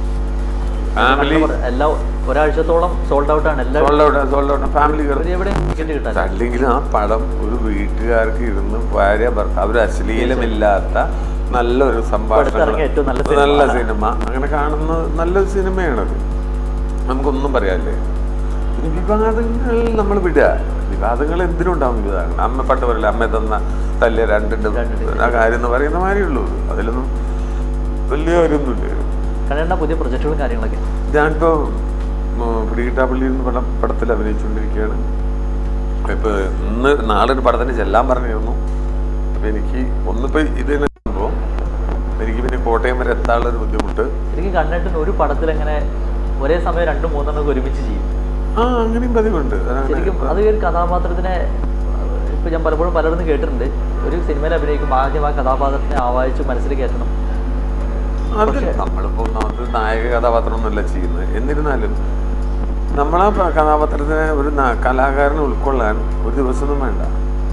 ഫാമിലി എല്ലാ ഒരാഴ്ചത്തോളം സോൾഡ് ഔട്ട് ആണ് എല്ലാ sold out sold out family കയറും എവിടെയും ടിക്കറ്റ് കിട്ടാൻ അല്ലെങ്കിൽ ആ പടം ഒരു വീട്ടുകാർക്ക് ഇരുന്ന് ഭാര്യ ഭർത്താവ് ഒരു അശ്ലീലമില്ലാത്ത നല്ലൊരു സംഭാഷണം അടുത്തിറങ്ങിയ ഏറ്റവും നല്ല സിനിമ. നല്ല സിനിമ അങ്ങനെ കാണുന്ന നല്ലൊരു സിനിമയാണത് നമുക്കൊന്നും പറയാല്ലേ പിന്നെ വിവാദങ്ങൾ നമ്മൾ വിടുക വിവാദങ്ങൾ എന്തിനുണ്ടാവും വിവാദങ്ങൾ അമ്മ പണ്ട് പറയില്ല അമ്മ തന്ന തല്ലിയ രണ്ടിൻ്റെ ആ കാര്യം എന്ന് പറയുന്ന മാതിരിയേ ഉള്ളൂ അതിലൊന്നും വലിയ കാര്യമൊന്നുമില്ല കണ്ണേട്ട പുതിയ പ്രൊജക്റ്റുകളും കാര്യങ്ങളൊക്കെ ഞാനിപ്പോൾ പിടികിട്ടാപ്പള്ളി എന്ന് പടം പടത്തിൽ അഭിനയിച്ചുകൊണ്ടിരിക്കുകയാണ് ഇപ്പൊ ഇന്ന് നാളെ ഒരു പടത്തിന് ചെല്ലാൻ പറഞ്ഞിരുന്നു അപ്പൊ എനിക്ക് ഒന്നിപ്പോ ഇതിന് സംഭവം എനിക്ക് പിന്നെ കോട്ടയം വരെ എത്താനുള്ള ഒരു ബുദ്ധിമുട്ട് എനിക്ക് കണ്ണേട്ടൻ ഒരു പടത്തിൽ എങ്ങനെ ഒരേ സമയം രണ്ടും മൂന്നെണ്ണം ഒരുമിച്ച് ചെയ്യും ആ അങ്ങനെയും പതിവുണ്ട് അതാണ് ശരിക്കും അത് ഒരു കഥാപാത്രത്തിനെ ഇപ്പൊ ഞാൻ പലപ്പോഴും പലയിടത്തും കേട്ടിട്ടുണ്ട് ഒരു സിനിമയിൽ അഭിനയിക്കുമ്പോൾ ആദ്യം ആ കഥാപാത്രത്തിനെ ആവാഹിച്ച് മനസ്സിൽ കയറ്റണം അത് നമ്മളിപ്പോ ഒന്നാമത് നായക കഥാപാത്രമൊന്നുമല്ല ചെയ്യുന്നത് എന്നിരുന്നാലും നമ്മളാ പ- കഥാപാത്രത്തിനെ ഒരു ന- കലാകാരനെ ഉൾക്കൊള്ളാൻ ഒരു ദിവസമൊന്നും വേണ്ട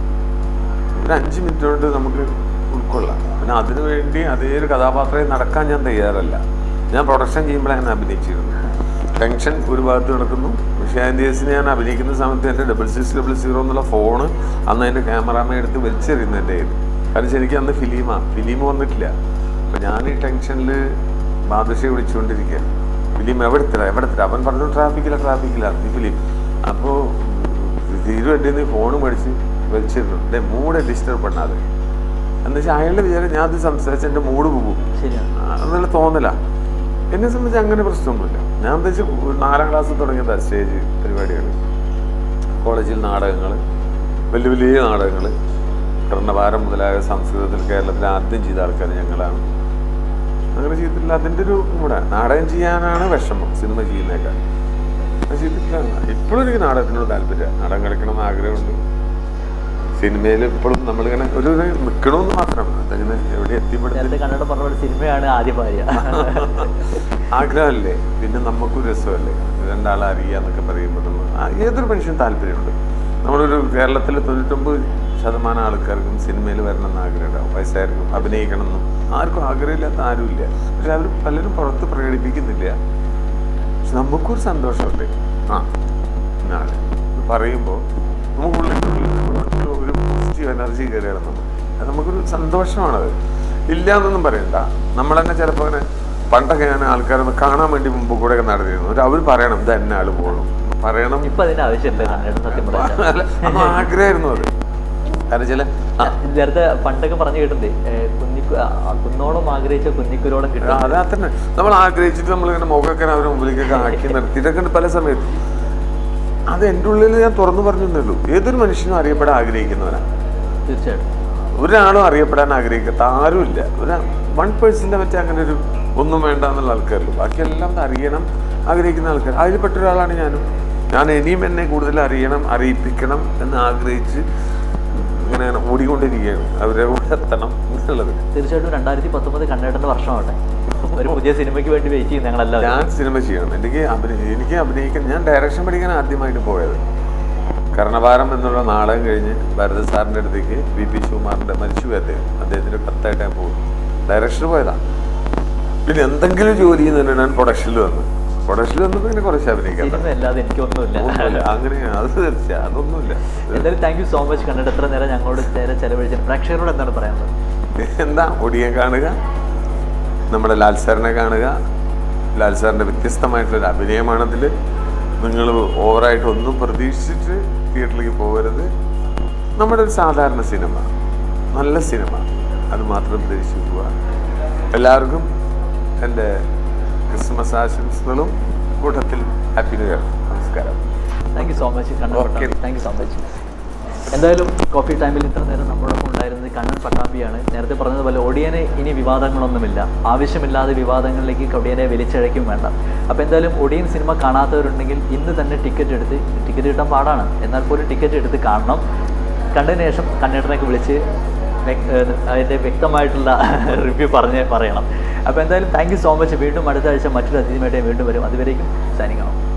ഒരു അഞ്ച് മിനിറ്റ് കൊണ്ട് നമുക്ക് ഉൾക്കൊള്ളാം പിന്നെ അതിനു വേണ്ടി അതേ ഒരു കഥാപാത്രം നടക്കാൻ ഞാൻ തയ്യാറല്ല ഞാൻ പ്രൊഡക്ഷൻ ചെയ്യുമ്പോഴാണ് അഭിനയിച്ചിരുന്നു ടെൻഷൻ ഒരു ഭാഗത്ത് നടക്കുന്നു ഷാൻഡിയസിനെ ഞാൻ അഭിനയിക്കുന്ന സമയത്ത് എൻ്റെ ഡബിൾ സിക്സ് ഡബിൾ സീറോ എന്നുള്ള ഫോണ് അന്ന് എൻ്റെ ക്യാമറാമ എടുത്ത് വലിച്ചെറിയുന്നു എൻ്റെ കയ്യിൽ കാരണം ശരിക്കും അന്ന് ഫിലിമാണ് ഫിലിം വന്നിട്ടില്ല അപ്പം ഞാൻ ഈ ടെൻഷനിൽ ബാദുഷയെ വിളിച്ചുകൊണ്ടിരിക്കുക ഫിലിം എവിടെ എത്തില്ല എവിടെ എത്തില്ല അവൻ പറഞ്ഞു ട്രാഫിക്കില്ല ട്രാഫിക്കില്ല ഈ ഫിലിം അപ്പോൾ തീരു എൻ്റെ നിന്ന് ഫോൺ മേടിച്ച് വലിച്ചിരുന്നു ഡേ മൂഡ് ഡിസ്റ്റർബ് പണ്ണാതെ എന്ന് വെച്ചാൽ അയാളുടെ വിചാരം ഞാൻ അത് സംസാരിച്ച് എൻ്റെ മൂഡ് പോകും ശരിയാണ് എന്നുള്ള തോന്നല എന്നെ സംബന്ധിച്ച് അങ്ങനെ പ്രശ്നമൊന്നുമില്ല ഞാൻ എന്താ വെച്ചാൽ നാലാം ക്ലാസ്സിൽ തുടങ്ങിയതാണ് സ്റ്റേജ് പരിപാടികൾ കോളേജിൽ നാടകങ്ങൾ വലിയ വലിയ നാടകങ്ങൾ കർണഭാരം മുതലായ സംസ്കൃതത്തിൽ കേരളത്തിൽ ആദ്യം ചെയ്ത ആൾക്കാർ ഞങ്ങളാണ് അങ്ങനെ ചെയ്തിട്ടില്ല അതിൻ്റെ ഒരു കൂടെ നാടകം ചെയ്യാനാണ് വിഷമം സിനിമ ചെയ്യുന്നേക്കാൾ അത് ചെയ്തിട്ടില്ല ഇപ്പോഴും എനിക്ക് നാടകത്തിനോട് താല്പര്യം നാടകം കളിക്കണമെന്ന് ആഗ്രഹമുണ്ട് സിനിമയിൽ ഇപ്പോഴും നമ്മളിങ്ങനെ ഒരു ഒരു നിൽക്കണമെന്ന് മാത്രം അതങ്ങനെ എവിടെ എത്തിപ്പെടുത്തി നേരത്തെ കണ്ണേട്ടൻ പറഞ്ഞ പോലെ സിനിമയാണ് ആദ്യ ഭാര്യ ആഗ്രഹമല്ലേ പിന്നെ നമുക്കൊരു രസമല്ലേ രണ്ടാളെ അറിയാന്നൊക്കെ പറയുമ്പോൾ നമ്മൾ ആ, ഏതൊരു മനുഷ്യനും താല്പര്യമുണ്ട് നമ്മളൊരു കേരളത്തിൽ തൊണ്ണൂറ്റൊമ്പത് ശതമാനം ആൾക്കാർക്കും സിനിമയിൽ വരണം എന്ന് ആഗ്രഹം ഉണ്ടാവും വയസ്സായിരിക്കും അഭിനയിക്കണം എന്നും ആർക്കും ആഗ്രഹമില്ലാത്ത ആരുമില്ല പക്ഷെ അവർ പലരും പുറത്ത് പ്രകടിപ്പിക്കുന്നില്ല പക്ഷെ നമുക്കൊരു സന്തോഷമുണ്ട് ആ നാളെ ഇത് പറയുമ്പോൾ നമുക്കുള്ളിൽ ഉള്ളിൽ ഒരു പോസിറ്റീവ് എനർജി കയറിയാണ് നമുക്ക് അത് നമുക്കൊരു സന്തോഷമാണത് ഇല്ല എന്നൊന്നും പറയണ്ട നമ്മൾ തന്നെ ചിലപ്പോൾ അങ്ങനെ പണ്ടൊക്കെ ഞാൻ ആൾക്കാരൊന്ന് കാണാൻ വേണ്ടി മുമ്പ് കൂടെ ഒക്കെ നടന്നിരുന്നു ഒരു അവർ പറയണം ഇത് എന്നെ ആള് പോകണം പറയണം ഇപ്പൊ അതിന്റെ ആവശ്യമില്ല കണ്ണേട്ടൻ സത്യം പറയാൻ അല്ല, അന്ന് ആഗ്രഹമായിരുന്നു അത് കാരണം ചില ആ, നേരത്തെ പണ്ടൊക്കെ പറഞ്ഞു കേട്ടിട്ടുണ്ട് കുഞ്ഞിക്കു ആ, കുന്നോളം ആഗ്രഹിച്ച കുഞ്ഞിക്കുരോളം കിട്ടും അത് തന്നെ നമ്മൾ ആഗ്രഹിച്ചിട്ട് നമ്മളിങ്ങനെ മുഖമൊക്കെ അവരുടെ മുമ്പിലേക്കൊക്കെ ആക്കി നിർത്തിയിട്ടൊക്കെ ഉണ്ട് പല സമയത്ത് അത് എൻ്റെ ഉള്ളിൽ ഞാൻ തുറന്നു പറഞ്ഞേ ഉള്ളൂ ഏതൊരു മനുഷ്യനും അറിയപ്പെടാൻ ആഗ്രഹിക്കുന്നവനാണ് തീർച്ചയായിട്ടും ഒരാളും അറിയപ്പെടാൻ ആഗ്രഹിക്കാത്ത ആരുമില്ല ഒരു വൺ പേഴ്സൻ്റെ പറ്റി അങ്ങനെ ഒരു ഒന്നും വേണ്ട എന്നുള്ള ആൾക്കാരുള്ളൂ ബാക്കിയെല്ലാം അറിയണം ആഗ്രഹിക്കുന്ന ആൾക്കാർ അതിൽപ്പെട്ട ഒരാളാണ് ഞാനും ഞാൻ ഇനിയും എന്നെ കൂടുതൽ അറിയണം അറിയിപ്പിക്കണം എന്ന് ആഗ്രഹിച്ച് ഇങ്ങനെ ഓടിക്കൊണ്ടിരിക്കുകയാണ് അവരെ കൂടെ എത്തണം എന്നുള്ളത് തീർച്ചയായിട്ടും രണ്ടായിരത്തി പത്തൊമ്പത് കണ്ണേട്ടന്റെ വർഷമാവട്ടെ ഒരു പുതിയ സിനിമയ്ക്ക് വേണ്ടി വെയിറ്റ് ചെയ്യും ഞങ്ങളെല്ലാവരും ഞാൻ സിനിമ ചെയ്യണം എനിക്ക് അഭിനയ എനിക്ക് അഭിനയിക്കാൻ ഞാൻ ഡയറക്ഷൻ പഠിക്കാൻ ആദ്യമായിട്ട് പോയത് കർണഭാരം എന്നുള്ള നാടകം കഴിഞ്ഞ് ഭരത് സാറിൻ്റെ അടുത്തേക്ക് വി പി ശിവകുമാറിൻ്റെ മരിച്ചു അദ്ദേഹം അദ്ദേഹത്തിൻ്റെ കത്തായിട്ട് ഞാൻ പോകും ഡയറക്ഷന് പോയതാ പിന്നെ എന്തെങ്കിലും ജോലി ചെയ്യുന്നതിന് ഞാൻ പ്രൊഡക്ഷനിൽ വന്നു പ്രൊഡക്ഷനിൽ വന്നപ്പോൾ പിന്നെ കുറച്ച് അഭിനയിക്കാൻ സിനിമ അല്ലാതെ എനിക്കൊന്നുമില്ല ഒന്നുമില്ല അങ്ങനെ അത് തീർച്ച അതൊന്നുമില്ല എന്തായാലും താങ്ക് യു സോ മച്ച് കണ്ടിട്ട് എത്ര നേരം ഞങ്ങളോട് നേരെ ചെലവഴിച്ച പ്രേക്ഷകരോട് എന്താണ് പറയാനുള്ളത് എന്താ ഒടിയെ കാണുക നമ്മുടെ ലാൽ സാറിനെ കാണുക ലാൽ സാറിൻ്റെ വ്യത്യസ്തമായിട്ടുള്ളൊരു അഭിനയമാണതിൽ നിങ്ങൾ ഓവറായിട്ട് ഒന്നും പ്രതീക്ഷിച്ചിട്ട് തിയേറ്ററിലേക്ക് പോകരുത് നമ്മുടെ ഒരു സാധാരണ സിനിമ നല്ല സിനിമ അത് മാത്രം പ്രതീക്ഷിച്ച് പോവുക എല്ലാവർക്കും എൻ്റെ ക്രിസ്മസ് ആശംസകളും കൂട്ടത്തിൽ ഹാപ്പി ന്യൂ ഇയർ നമസ്കാരം thank you so much Kannan Okay. Pattambi thank you so much എന്തായാലും കോഫി ടൈമിൽ ഇത്ര നേരം നമ്മളോടൊപ്പം ഉണ്ടായിരുന്നത് കണ്ണൻ പട്ടാമ്പിയാണ് നേരത്തെ പറഞ്ഞതുപോലെ ഒടിയന് ഇനി വിവാദങ്ങളൊന്നുമില്ല ആവശ്യമില്ലാതെ വിവാദങ്ങളിലേക്ക് ഒടിയനെ വലിച്ചഴയ്ക്കും വേണ്ട അപ്പോൾ എന്തായാലും ഒടിയൻ സിനിമ കാണാത്തവരുണ്ടെങ്കിൽ ഇന്ന് തന്നെ ടിക്കറ്റ് എടുത്ത് ടിക്കറ്റ് കിട്ടാൻ പാടാണ് എന്നാൽ പോലും ടിക്കറ്റ് എടുത്ത് കാണണം കണ്ടതിന് ശേഷം കണ്ണേട്ടനൊക്കെ വിളിച്ച് വ്യക്- ഏഹ് അതിൻ്റെ വ്യക്തമായിട്ടുള്ള റിവ്യൂ പറഞ്ഞ് പറയണം അപ്പോൾ എന്തായാലും താങ്ക് യു സോ മച്ച് വീണ്ടും അടുത്ത ആഴ്ച മറ്റൊരു അതിഥിയുമായിട്ട് വീണ്ടും വരും അതുവരേക്കും സൈനിങ് ആവും